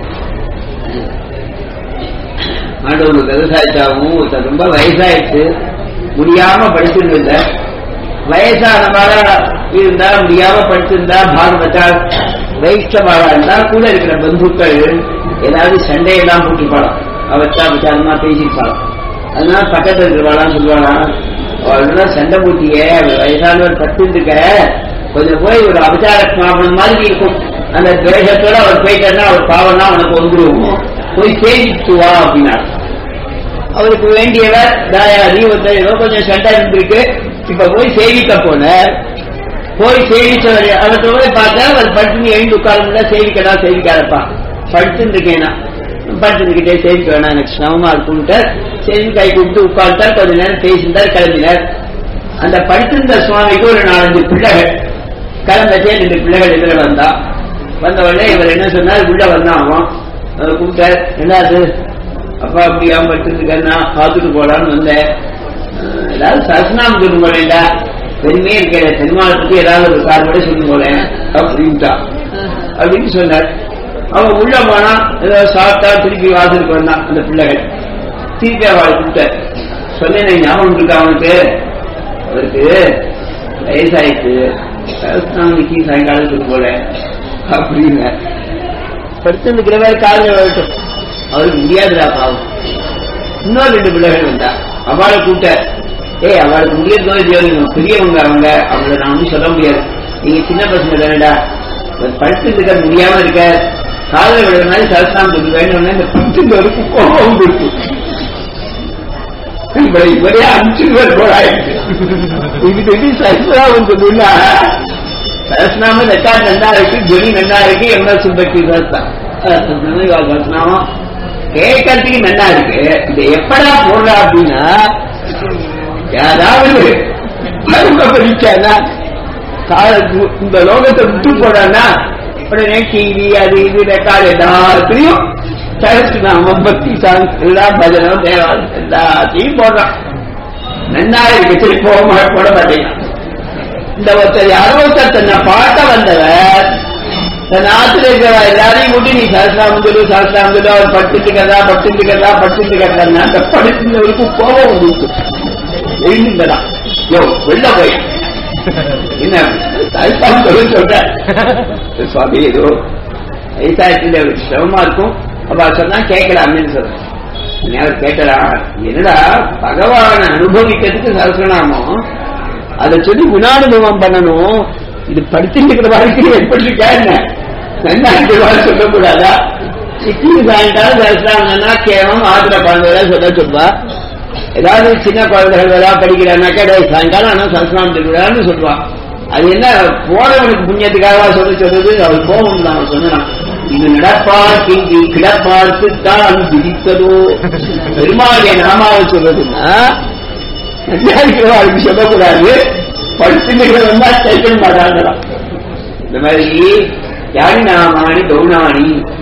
ஆண்டவனுக்கு விவசாயத்தாகவும் ஒருத்தர் ரொம்ப வயசாயிடுச்சு முடியாம படிச்சிருந்த வயசானவாளா இருந்தா முடியாம படிச்சிருந்தா பாகவதா வைஷ்ணவாளா இருந்தா கூட இருக்கிற பந்துக்கள் ஏதாவது சண்டையெல்லாம் போட்டிருப்பாளாம் அவச்சா விசாரமா பேசியிருப்பாளாம் அதனால பக்கத்துல இருக்கிறவாளாம் சொல்லுவாளா அவள்தான் சண்டை போட்டிய வயசானவர் பத்துருக்க கொஞ்சம் போய் ஒரு அபச்சார ஸ்தாபனம் மாதிரி இருக்கும் அந்த துவேஷத்தோட அவர் போயிட்டாருன்னா அவர் பாவம்னா அவனுக்கு வந்துருவோம் போய் சேமிச்சு வா அப்படின்னா அவருக்கு வேண்டியவர் தாயாரி ஒருத்தர் ஏதோ கொஞ்சம் சண்டை இருந்திருக்கு இப்ப போய் சேவிக்க போனார் போய் சேவிச்சவர் அவர்கிட்ட போய் பார்த்தா அவர் படுத்து எழுந்து உட்காரமுடியல சேவிக்கடா சேவிக்காதப்பா படுத்துன்னு இருக்கேனா படுத்துக்கிட்டே சேவிக்க வேணாம் எனக்கு சிரமமா இருக்கும்ட்டு சேவி கை கொடுத்து உட்கார்ந்தார் கொஞ்ச நேரம் பேசியிருந்தார் கிளம்பினார் அந்த படுத்திருந்த சுவாமிக்கு ஒரு நாலஞ்சு பிள்ளைகள் கிளம்பச்சே ரெண்டு பிள்ளைகள் எதிர வந்தா வந்த உடனே இவர் என்ன சொன்னார் உள்ள வந்தான் அவன் அவர் கூப்பிட்டார் என்னது அப்பா அப்படியா படுத்துருக்கா பார்த்துட்டு போலான்னு வந்தேன் அஹ், ஏதாவது சரஸ்நாமம் சொல்லும் போலேண்டா பெருமையே இருக்கிற பெருமாளை பத்தி ஏதாவது ஒரு கார்பட சொல்லும் போல அப்படின்ட்டா அப்படின்னு சொன்னார் அவன் உள்ள போனா ஏதோ சாப்பிட்டா திருப்பி வாசலுக்கு வந்தான் அந்த பிள்ளைகள் திருப்பி அவளை கூப்பிட்டார் சொன்னேன் ஞாபகம் இருக்கா அவனுக்கு அவருக்கு வயசாயிடுச்சு சரஸ்நாமிக்கு சாயங்காலத்துக்கு போல அப்படின்னு படுத்துருக்கிற மாதிரி காலையில் வரட்டும் அவருக்கு முடியாதுடா பாவம் இன்னொரு ரெண்டு பிள்ளைகள் வந்தா அவளை கூப்பிட்ட ஏய் அவளுக்கு முடியறதோ இல்லையோ நீங்க பெரியவங்க அவங்க அவங்கள நான் ஒன்றும் சொல்ல முடியாது நீங்க சின்ன பசங்க தானடா படுத்து இருக்க முடியாம இருக்க காலையில் விடுற மாதிரி சரஸ்நாம் சொல்லி வேணும்னா இந்த படுத்து வரைக்கும் கோபம் இருக்கு இவரை இவரே அஞ்சு பேர் போராயிடுச்சு இதுக்கு எப்படி சரஸ்வராமன் சொல்லுன்னா சரஸ்நாமம் ரெக்கார்ட் நல்லா இருக்கு ஜொனி நல்லா இருக்கு எம்எஸ் சுப்பத்தி சரஸ்நாமம் கேட்கறதுக்கு நல்லா இருக்கு இது எப்படா போடுறா அப்படின்னா யாராவது பரிச்சானா இந்த லோகத்தை விட்டு போறானா உடனே டிவி அது இது ரெக்கார்டு எல்லாத்துலயும் சரஸ்நாமம் பக்தி சாங் எல்லா பஜனம் தேவாலயம் எல்லாத்தையும் போடுறான் நன்னா இருக்கு சரி போக மாட்டேன் போட மாட்டேங்கிறான் இந்த ஒருத்தர் யாரோ ஒருத்தர் தன்னை பார்க்க வந்தவர் தன் ஆத்துல இருக்கிற எல்லாரையும் விட்டு நீ சரஸ்நாமம் சொல்லு சரஸ்நாமம் சொல்லு அவர் படுத்துட்டு கதா படுத்துட்டு கதா படுத்துட்டு கதான்னா அந்த படுத்துனவருக்கு கோபம் வந்துச்சு எழுந்துங்கடா யோ வெளில போய் என்ன சரஸ்நாமம் சொல்லு சொல்ற சுவாமி ஏதோ வயசாயிட்டு அவருக்கு சிரமமா இருக்கும் அப்ப சொன்னா கேட்கலாம்னு சொல்றேன் அவர் கேட்டடா என்னடா பகவானை அனுபவிக்கிறதுக்கு சரஸ்வநாமம் அதை சொல்லி குணானுபவம் பண்ணணும் இது படிச்சுட்டு வாழ்க்கை எப்படி இருக்கா என்ன என்ன இருக்கிறவாறு சொல்லக்கூடாதா சித்தி சாயங்காலம் தரிசனாங்கன்னா கேவலம் ஆத்திர குழந்தைகள சொல்ல சொல்வா ஏதாவது சின்ன குழந்தைகள் ஏதாவது படிக்கிறான்னாக்கா டேய் சாயங்காலம் ஆனா சரஸ்நாமம் திருவிழான்னு சொல்லுவா அது என்ன போனவனுக்கு புண்ணியத்துக்காக சொல்ல சொல்றது அவள் கோபம் தான் அவன் சொன்னான் இது நடப்பார் கிங்கி கிடப்பார்க்கு தான் விதித்ததோ பெருமாளுடைய நாமாவை சொல்றதுன்னா இருக்கிறவாளுக்கு சொல்லக்கூடாது படுத்துக்கிறவன் தான் தைக்கணும் மாட்டாங்களாம் இந்த மாதிரி யானி நாமானி கௌனானி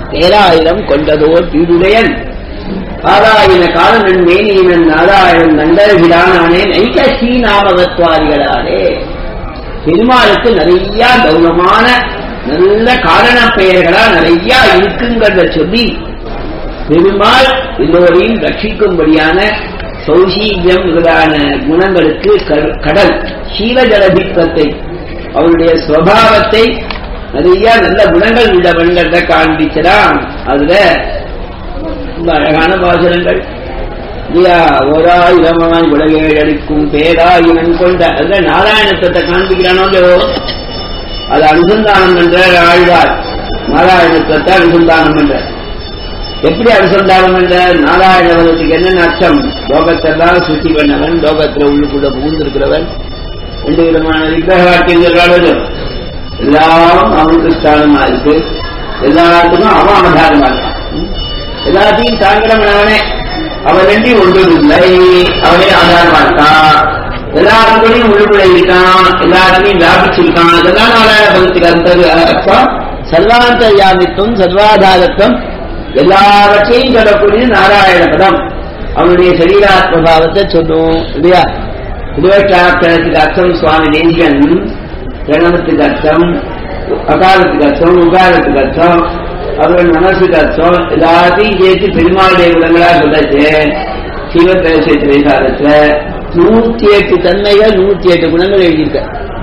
பேராயிரம் கொண்டதோர் தீடுடையன் ஆதாயின காலனன் மேனியினன் நாராயணன் நண்டர்கிறானே நைக ஸ்ரீநாமகத்வாதிகளாலே பெருமாளுக்கு நிறைய கௌரவமான நல்ல காரண பெயர்களா நிறைய இருக்குங்கிறத சொல்லி பெருமாள் எல்லோரையும் ரட்சிக்கும்படியான சௌசீல்யம் முதலான குணங்களுக்கு கரு- கடல் சீலஜலபித்தத்தை அவருடைய சுவாவத்தை நிறைய நல்ல குணங்கள் உள்ளவன்கிறத காண்பிக்கிறான் அதுல ரொம்ப அழகான பாசுரங்கள் இல்லையா ஓராயிரமாய் உலகேழ் அடிக்கும் பேராயிரம் கொண்ட அதுல நாராயணத்தை காண்பிக்கிறானோ இல்லையோ அது அனுசந்தானம் என்ற ஆழ்வார் நாராயணத்தை அனுசந்தானம் என்ற எப்படி அனுசந்தானம் என்ற நாராயணவனுக்கு என்னென்ன அர்த்தம் லோகத்தெல்லாம் சுத்தி பண்ணவன் லோகத்துல உள்ளுக்குள்ள புகுந்திருக்கிறவன் ரெண்டு விதமான விக்கிரக வாக்கியம் சொல்றாளோ எல்லாம் அவனுக்கு ஸ்தானமா இருக்கு எல்லாத்துக்கும் அவன் அவதாரமா இருக்கான் ம்? எல்லாத்தையும் தாங்கிறவன் அவனே அவன் ரெண்டி ஒன்றும் இல்லை அவனே ஆதாரமா இருக்கான் எல்லாருக்குள்ளயும் உள்ளுக்குள்ள இருக்கான் எல்லாருக்கையும் வியாபிச்சிருக்கான் இதெல்லாம் நாராயண பகத்துக்கு அந்த அர்த்தம் சர்வாந்தர்யாமித்துவம் சர்வாதாரத்துவம் எல்லாவற்றையும் சொல்லக்கூடிய நாராயண பதம் அவனுடைய சரீராத்மபாவத்தை சொல்லும் இல்லையா உபேட்சாட்சரத்துக்கு அர்த்தம் சுவாமி தேசிகன் பிரணவத்துக்கு அர்த்தம் அகாலத்துக்கு அர்த்தம் உகாலத்துக்கு அர்த்தம் அவர்கள் மனசுக்கு அர்த்தம் எல்லாத்தையும் சேர்த்து பெருமாளுடைய குணங்களா சொல்லச்சு சிவபிரசேத்து வைசாரத்துல நூத்தி எட்டு தன்மைகள் நூத்தி எட்டு குணங்கள் எழுதியிருக்க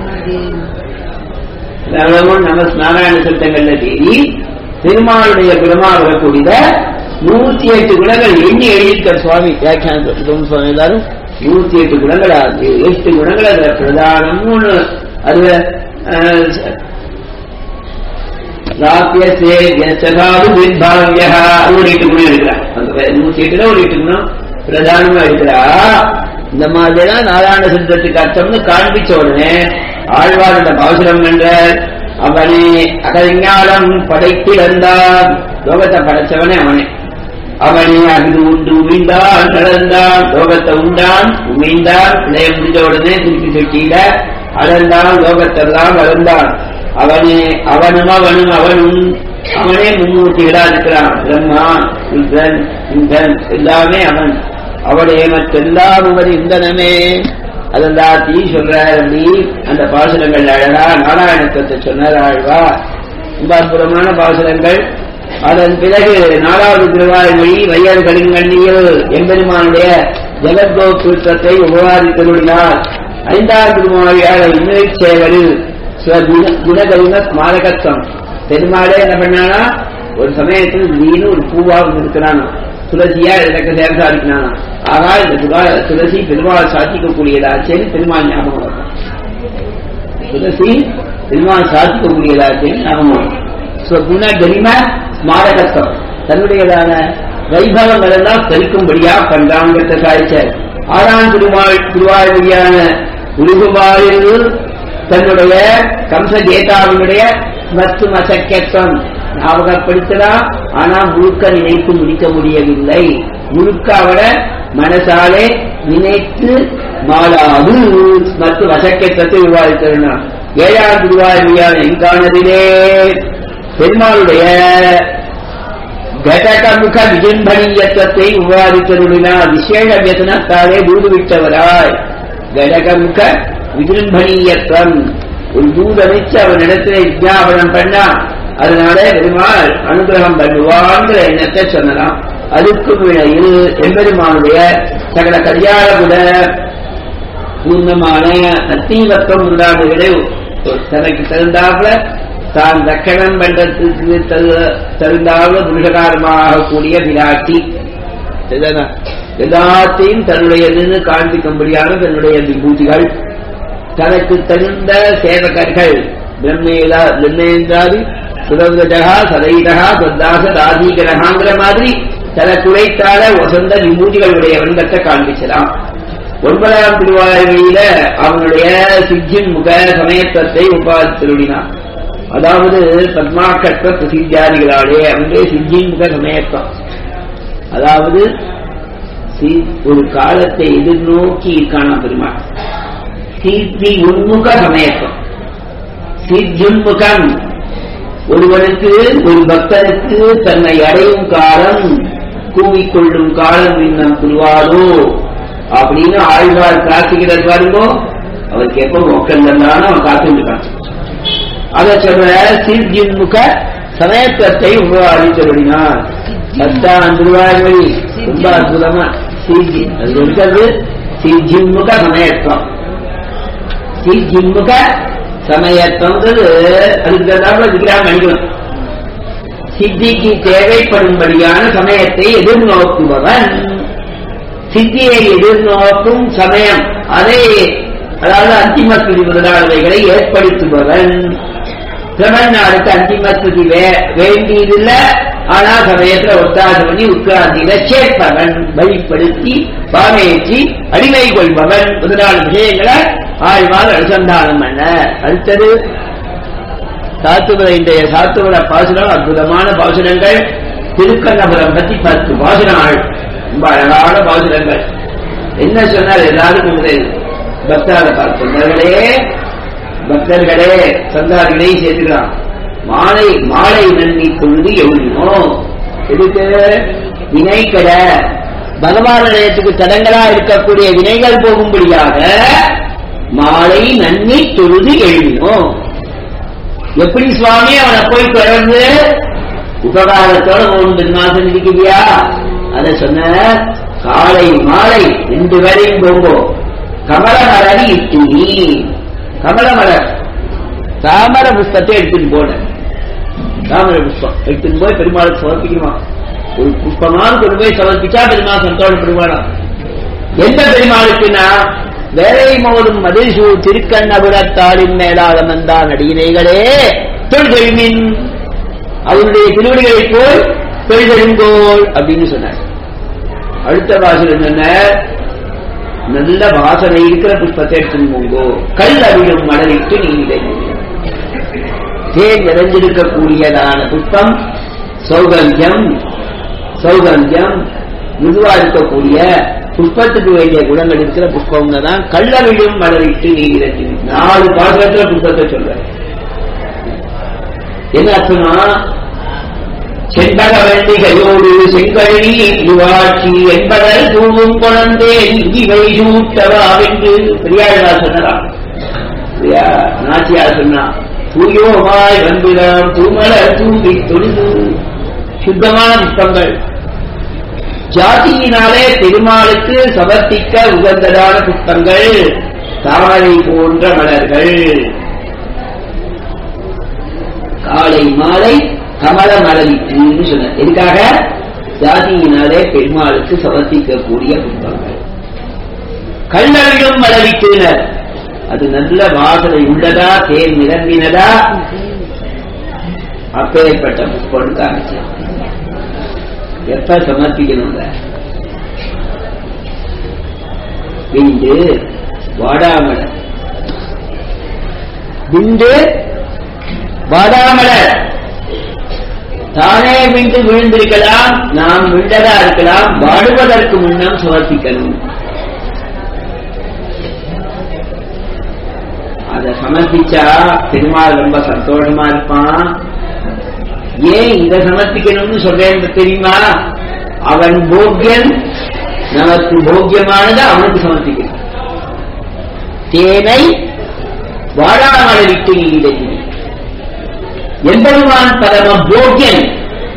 அதெல்லாம் நம நாராயண சித்தங்கள்ல தேடி பெருமாளுடைய குணமா வரக்கூடிய நூத்தி எட்டு குணங்கள் எண்ணி எழுதியிருக்க சுவாமி வியாக்கியானம் சுவாமி எல்லாரும் நூத்தி எட்டு குணங்களா இருக்கு. எட்டு குணங்கள் அதுல பிரதானம்னு ஒண்ணு அதுல அஹ், ராத்தியசே ஜனசகாது விர்பாவியா ஒரு எட்டு குணம் இருக்கிறார் அந்த நூத்தி எட்டுல ஒரு எட்டு குணம் பிரதானமா இருக்கிறா இந்த மாதிரிலாம் நாராயண சித்தத்துக்கு அர்த்தம்னு காண்பிச்ச உடனே ஆழ்வார் இந்த பாசுரம் என்ற அவனே அகஞானம் படைத்திருந்தான் லோகத்தை படைச்சவனே அவனே அவனே அகிது உண்டு உமிழ்ந்தான் நடந்தான் லோகத்தை உண்டான் உமிழ்ந்தான் இளைய முடிஞ்ச உடனே திருப்பி சுட்டியில அளந்தான் லோகத்தெல்லாம் வளர்ந்தான் அவனே அவனும் அவனும் அவனும் அவனே மும்மூர்த்திகளா இருக்கிறான் பிரம்மா ருத்ரன் இந்திரன் எல்லாமே அவன் அவனுடைய மற்றெல்லாம் உமது இந்தனமே அதெல்லாத்தையும் சொல்றார் அப்படி அந்த பாசுரங்கள் அழகா நாராயணத்துவத்தை சொன்னார் ஆழ்வா ரொம்ப அற்புதமான பாசுரங்கள் அதன் பிறகு நாலாவது திருவாய்மொழி வையர் கடுங்கண்ணியில் எம்பெருமானுடைய ஜெகத்கோபுத்திரத்தை உபவாதித்தருளினார் ஐந்தாவது திருமாவியாக இன்னொரு சேவலில் சில குண- குணகரிம ஸ்மாரகத்துவம் பெருமாளே என்ன பண்ணானா ஒரு சமயத்தில் திடீர்னு ஒரு பூவா இருக்கிறானா துளசியா எனக்கு சேர்ந்து அடிக்கிறானா ஆகா இந்த துகா- துளசி பெருமாள் சாத்திக்கக்கூடியதாச்சேன்னு பெருமாள் ஞாபகம் வரும் துளசி பெருமாள் சாத்திக்கக்கூடியதாச்சேன்னு ஞாபகம் வரும் குண கரிம ஸ்மாரகத்துவம் தன்னுடையதான வைபவங்கள் எல்லாம் தரிக்கும்படியா பண்றாங்கிறத சாதிச்சார் ஆறாம் திருமாள் திருவாழ்வியான உருகுமாரில் தன்னுடைய கம்சஜேதாவினுடைய மற்றும் அசக்கியத்துவம் ஞாபகப்படுத்தலாம் ஆனா முழுக்க நினைத்து முடிக்க முடியவில்லை முழுக்க அவட மனசாலே நினைத்து மாளாது மற்றும் அசக்கியத்தை உருவாதித்தருனா ஏழாம் திருவாழ்வியான எங்கானதிலே பெருமாளுடைய கடகமுக விஜம்பனீயத்துவத்தை உருவாதித்தருளினார் விசேஷ வியசனத்தாலே தூதுவிட்டவராய் கடகமுக விஜம்பனீயத்துவம் ஒரு தூதமிச்சு அவனிடத்திலே விஜாபனம் பண்ணா அதனால பெருமாள் அனுகிரகம் பண்ணுவாங்கிற எண்ணத்தை சொல்லலாம் அதுக்கும் இடையில் எம்பெருமானுடைய சகல கல்யாண குண பூர்ணமான அத்தீவத்துவம் உண்டானவர்களே தனக்கு தகுந்தாப்புல தான் ரக்கணம் பண்றதுக்கு தகு- தகுந்தாப்புல புருஷகாரமாக கூடிய விராட்டி சரிதானா? எல்லாத்தையும் தன்னுடையதுன்னு காண்பிக்கும்படியான தன்னுடைய விபூதிகள் தனக்கு தகுந்த சேவகர்கள் பிரம்மேலா பிரம்மேந்திராதி சுரவிரஜகா சதைதகா சொத்தாச ராதீகரகாங்கிற மாதிரி தனக்கு உழைத்தால வசந்த விபூதிகள் உடைய வந்தத்தை காண்பிச்சலாம் ஒன்பதாம் திருவாரூரில அவனுடைய சித்தின் முக சமயத்துவத்தை உபாதித்திருடினான் அதாவது பத்மாக்கட்ட பிரசித்தியாதிகளாலே அவனுடைய சித்தின் முக சமயத்துவம் அதாவது சி- ஒரு காலத்தை எதிர்நோக்கி இருக்கானா பெருமாள் சித்தி உன்முக சமயத்துவம் சித்தியுன்முகம் ஒருவனுக்கு ஒரு பக்தனுக்கு தன்னை அடையும் காலம் கூவிக்கொள்ளும் காலம் இன்னும் புரிவாதோ அப்படின்னு ஆழ்வார் பிரார்த்திக்கிறது பாருங்கோ அவருக்கு எப்போ மொக்கல் வந்தாலும் அவன் காத்துருக்கான் அதை சொல்ற சீர்ஜின்முக சமயத்துவத்தை உருவாடி சொல்லினார் பத்தாம் திருவாய்மொழி ரொம்ப அற்புதமா சீர்ஜி அது இருக்கிறது சீர்ஜின்முக சமயத்துவம் சீர்ஜின்முக சமயத்துவங்கிறது அதுக்கு தகுந்தாப்புல விக்கிராம அடிக்கணும் சித்திக்கு தேவைப்படும்படியான சமயத்தை எதிர்நோக்குபவன் சித்தியை எதிர்நோக்கும் சமயம் அதை அதாவது அந்திமஸ்துதி முதலானவைகளை ஏற்படுத்துபவன் பிரமன்னாருக்கு அந்திமஸ்துதி வேண்டியதில்ல ஆனா சமயத்துல ஒத்தாசம் பண்ணி உட்கார்ந்தில சேர்ப்பவன் வழிப்படுத்தி பாமையேற்றி அடிமை கொள்பவன் முதலான விஷயங்களை ஆழ்வார் அனுசந்தானம் பண்ண அடுத்தது சாத்துவர இன்றைய சாத்துவர பாசுரம் அற்புதமான பாசுரங்கள் திருக்கண்ணபுரம் பத்தி பத்து பாசுரங்கள் ரொம்ப அழகான பாசுரங்கள் என்ன சொன்னார் எல்லாருக்கும் முதல் பக்தார தொண்டர்களே பக்தர்களே சந்தாரிகளை சேர்த்துக்கலாம் மாலை மாலை நன்னி கொண்டு எழுதினோ எதுக்கு வினைக்கட பகவான் நிலையத்துக்கு தடங்களா இருக்கக்கூடிய வினைகள் போகும்படியாக மாலை நன்னி தொழுது எழுதினோம் எப்படி சுவாமி அவனை போய் தொடர்ந்து உபகாரத்தோட மூன்று மாசம் இருக்கிறியா அத சொன்ன காலை மாலை ரெண்டு பேரையும் போங்கோ கமலமலர் இட்டு நீ கமலமலர் தாமர புஷ்பத்தை எடுத்துட்டு போன தாமர புஷ்பம் எடுத்துட்டு போய் பெருமாளுக்கு சமர்ப்பிக்கணுமா ஒரு புஷ்பமான கொண்டு போய் சமர்ப்பிச்சா பெருமாள் சந்தோஷப்படுவானா எந்த பெருமாளுக்குன்னா வேலை மோதும் மதிசூ திருக்கண்ணபுரத்தாளின் மேலாக வந்தான் அடியினைகளே தொழில்மின் அவருடைய திருவடிகளை போல் தொழில்கோள் அப்படின்னு சொன்னார் அடுத்த வாசல் என்ன நல்ல வாசனை இருக்கிற புஷ்பத்தை எடுத்துன்னு போங்கோ கல் அவிழும் மடலிட்டு நீங்க தேன் நிறைஞ்சிருக்கக்கூடியதான புஷ்பம் சௌகந்தியம் சௌகந்தியம் மிருதுவா இருக்கக்கூடிய புஷ்பத்துக்கு வேண்டிய குணங்கள் இருக்கிற புஷ்பங்க தான் கள்ளவிழும் மலரிட்டு நீரிட்டு நாலு பாசத்துல புஷ்பத்தை சொல்ற என்ன அர்த்தமா செண்பக வெள்ளிகையோடு செங்கழி யுவாட்சி என்பதல் தூவும் குழந்தேன் இவை சூட்டவா என்று பெரியாழ்வா சொன்னாராம் நாச்சியார் சொன்னா தூயோமாய் வந்திடம் தூமலர் தூங்கி தொழுது சுத்தமான புஷ்பங்கள் ஜாதியினாலே பெருமாளுக்கு சமர்ப்பிக்க உகந்ததான புஷ்பங்கள் தாமரை போன்ற மலர்கள் காலை மாலை கமல மலரிட்டுன்னு சொன்ன எதுக்காக ஜாதியினாலே பெருமாளுக்கு சமர்ப்பிக்கக்கூடிய புஷ்பங்கள் கல்லவிடும் மலரிட்டுனர் அது நல்ல வாசனை உள்ளதா தேன் நிரம்பினதா அப்பேற்பட்ட புஷ்பம் காமிச்சு எப்ப சமர்ப்பிக்கணுங்க விண்டு வாடாமலர் விண்டு வாடாமலர் தானே விண்டு விழுந்திருக்கலாம் நாம் விண்டதா இருக்கலாம் வாடுவதற்கு முன்னம் சமர்ப்பிக்கணும் அதை சமர்ப்பிச்சா பெருமாள் ரொம்ப சந்தோஷமா இருப்பான் ஏன் இதை சமர்ப்பிக்கணும்னு சொல்றேன் தெரியுமா அவன் போக்கியன் நமக்கு போக்கியமானது அவனுக்கு சமர்ப்பிக்கணும் தேனை வாடாமலரிட்டு நீடகிரி எம்பெருமான் பரம போக்கியன்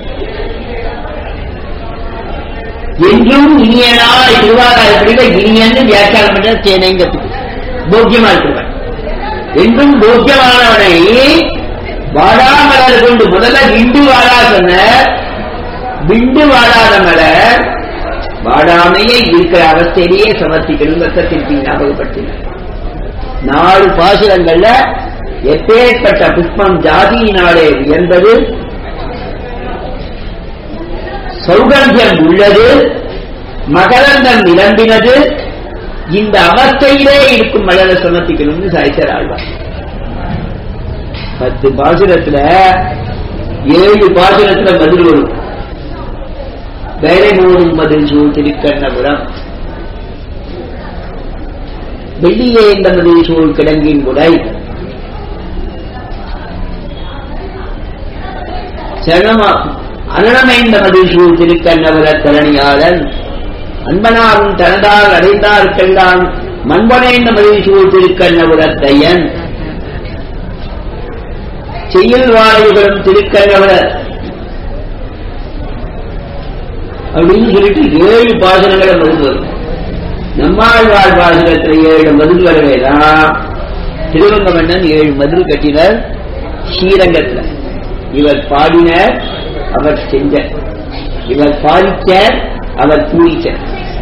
என்றும் இனியனாய் திருவாராயப்படியில இனியன்னு வியாக்கியானம் பண்ற தேனைங்கிறதுக்கு போக்கியமா இருக்கிறவன் என்றும் போக்கியமானவனை வாடாமலர் கொண்டு முதல்ல விண்டு வாடா சொன்ன விண்டு வாடாத மலர் வாடாமையே இருக்கிற அவஸ்தையிலேயே சமர்ப்பிக்கணும் திருப்பி ஞாபகப்படுத்தினார் நாலு பாசுரங்கள்ல எப்பேற்பட்ட புஷ்பம் ஜாதியினாலே உயர்ந்தது சௌகந்தியம் உள்ளது மகரந்தம் நிரம்பினது இந்த அவஸ்தையிலே இருக்கும் மலரை சமர்ப்பிக்கணும்னு சாய்ச்சர் ஆழ்வார் பத்து பாசுரத்துல ஏழு பாசுரத்துல பதில் வரும் வேலை மூடும் பதில் சூழ் திருக்கண்ணபுரம் வெள்ளியே இந்த பதில் சூழ் கிடங்கின் குடை சரணமா அரணமைந்த மதிசூர் திருக்கண்ணவர தரணியாளன் அன்பனாரும் தனதால் அடைந்தார்க்கெல்லாம் மண்பனைந்த மதிசூர் திருக்கண்ணபுரத்தையன் செய்யில் வாழைகளும் திருக்கண்ணவரர் அப்படின்னு சொல்லிட்டு ஏழு பாசனங்களை பதில் வரும் நம்மாழ்வாழ் பாசனத்தில் ஏழு மதில் வரவேதான் திருவங்க மன்னன் ஏழு மதில் கட்டினர் ஸ்ரீரங்கத்துல இவர் பாடினர் அவர் செஞ்சர் இவர் பாதிச்சார் அவர் பூரிச்சார்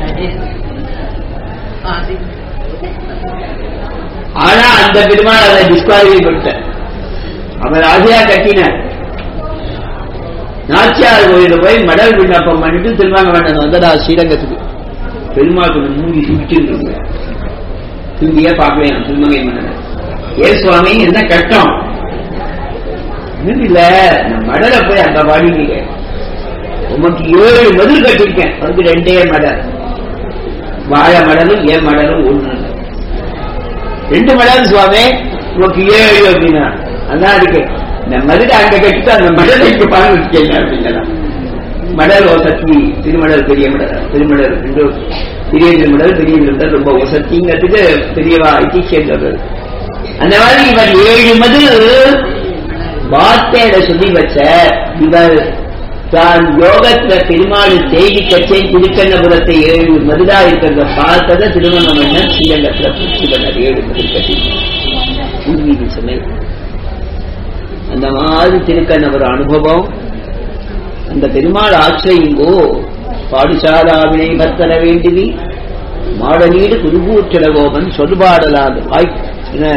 ஆனா அந்த பெருமாள் அதை டிஸ்குவாலிஃபை பண்ணிட்டார் அவர் ஆசையா கட்டினார் நாச்சியார் கோயில போய் மடல் விண்ணப்பம் பண்ணிட்டு திருவாங்க மன்னன் வந்ததா ஸ்ரீரங்கத்துக்கு பெருமாள் கொஞ்சம் மூடி சுற்றிட்டு திரும்பியே பார்க்கலையாம் திருமங்கை மன்னன் ஏ சுவாமி என்ன கட்டம் இன்னும் இல்ல நான் மடலை போய் அங்க பாடினீங்க உமக்கு ஏழு மதில் கட்டிருக்கேன் வந்து ரெண்டே மடல் வாழை மடலும் ஏன் மடலும் ஒண்ணு ரெண்டு மடல் சுவாமி உனக்கு ஏழு அப்படின்னா அதான் இருக்கு இந்த மதுரை அங்க கட்டிட்டு அந்த மடலை இங்க பாருங்க அப்படின்னா மடல் வசதி திருமடல் பெரிய மடல் திருமடல் ரெண்டு பெரிய திருமடல் பெரிய திருமடல் ரொம்ப வசதிங்கிறதுக்கு பெரியவா ஐதிஹ்யம் சொல்றது அந்த மாதிரி இவர் ஏழு மதில் வார்த்தையில சொல்லி வச்ச இவர் தான் யோகத்துல பெருமாள் தேடி கச்சேன் திருக்கண்ணபுரத்தை ஏழு மதுரா இருக்கிறத பார்த்தத திருமண மன்னன் ஸ்ரீரங்கத்துல பூச்சி பண்ணார் ஏழு மதில் கட்டி உண்மையை சொன்னேன் அந்த மாதிரி திருக்கண்ணபுர அனுபவம் அந்த பெருமாள் ஆசிரியுங்கோ பாடுசாராவினை பத்தர வேண்டிவி மாடநீடு குருகூற்றலகோபன் சொல்பாடலாது ஆய் என்ன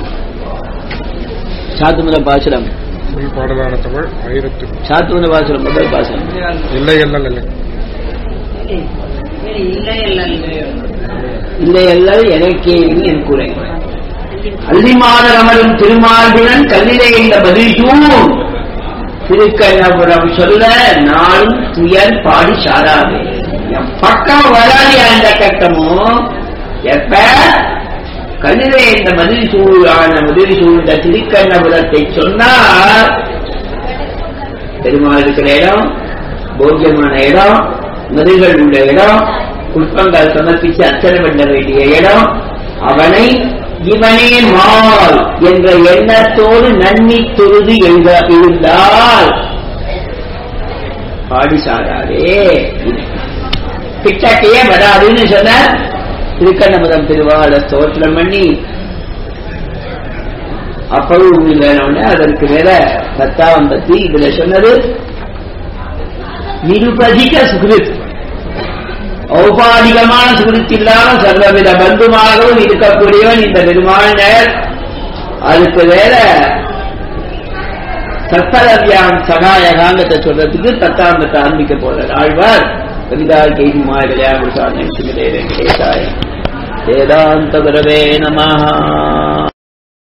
சாத்துமல பாசுரம் உள் பாடலான தமிழ் ஆயிரத்து சாத்துமல பாசுரம் முதல் பாசுரம் இல்லை எல்லாம் இல்லை இல்லை அல்லது எனக்கே நீ என் குறை அள்ளிமாதர் அமரும் திருமார்பினன் கல்லிலே இந்த பதிலும் திருக்கண்ணபுரம் சொல்ல நாளும் துயர் பாடி சாராது என் பக்கம் வராது அந்த கட்டமும் எப்ப கல்லிலே இந்த மதில் சூழான மதில் சூழ்ந்த திருக்கண்ணபுரத்தை சொன்னார் பெருமாள் இருக்கிற இடம் போக்கியமான இடம் மதில்கள் உள்ள இடம் புஷ்பங்கள் சமர்ப்பித்து அர்ச்சனை பண்ண வேண்டிய இடம் அவனை இவனே மால் என்ற எண்ணத்தோடு நன்னி தொழுது எழுத இருந்தால் பாடி சாராதே பிச்சக்கையே வராதுன்னு சொன்ன திருக்கண்ணபுரம் திருவாள ஸ்தோத்திரம் பண்ணி அப்பவும் வேணும்னு அதற்கு மேல பத்தாம் பத்தி இதுல சொன்னது நிருபதிக சுகிருத் ஔபாதிகமான சுகிருத் இல்லாம சர்வவித பந்துமாகவும் இருக்கக்கூடியவன் இந்த பெருமாள் அதுக்கு வேற சத்தரவியான் சகாயகாங்கத்தை சொல்றதுக்கு பத்தாம் பத்து ஆரம்பிக்க போற ஆழ்வார் கவிதா கேதுமாய கல்யாண வெங்கடேசாய வேதாந்த குரவே நமஹா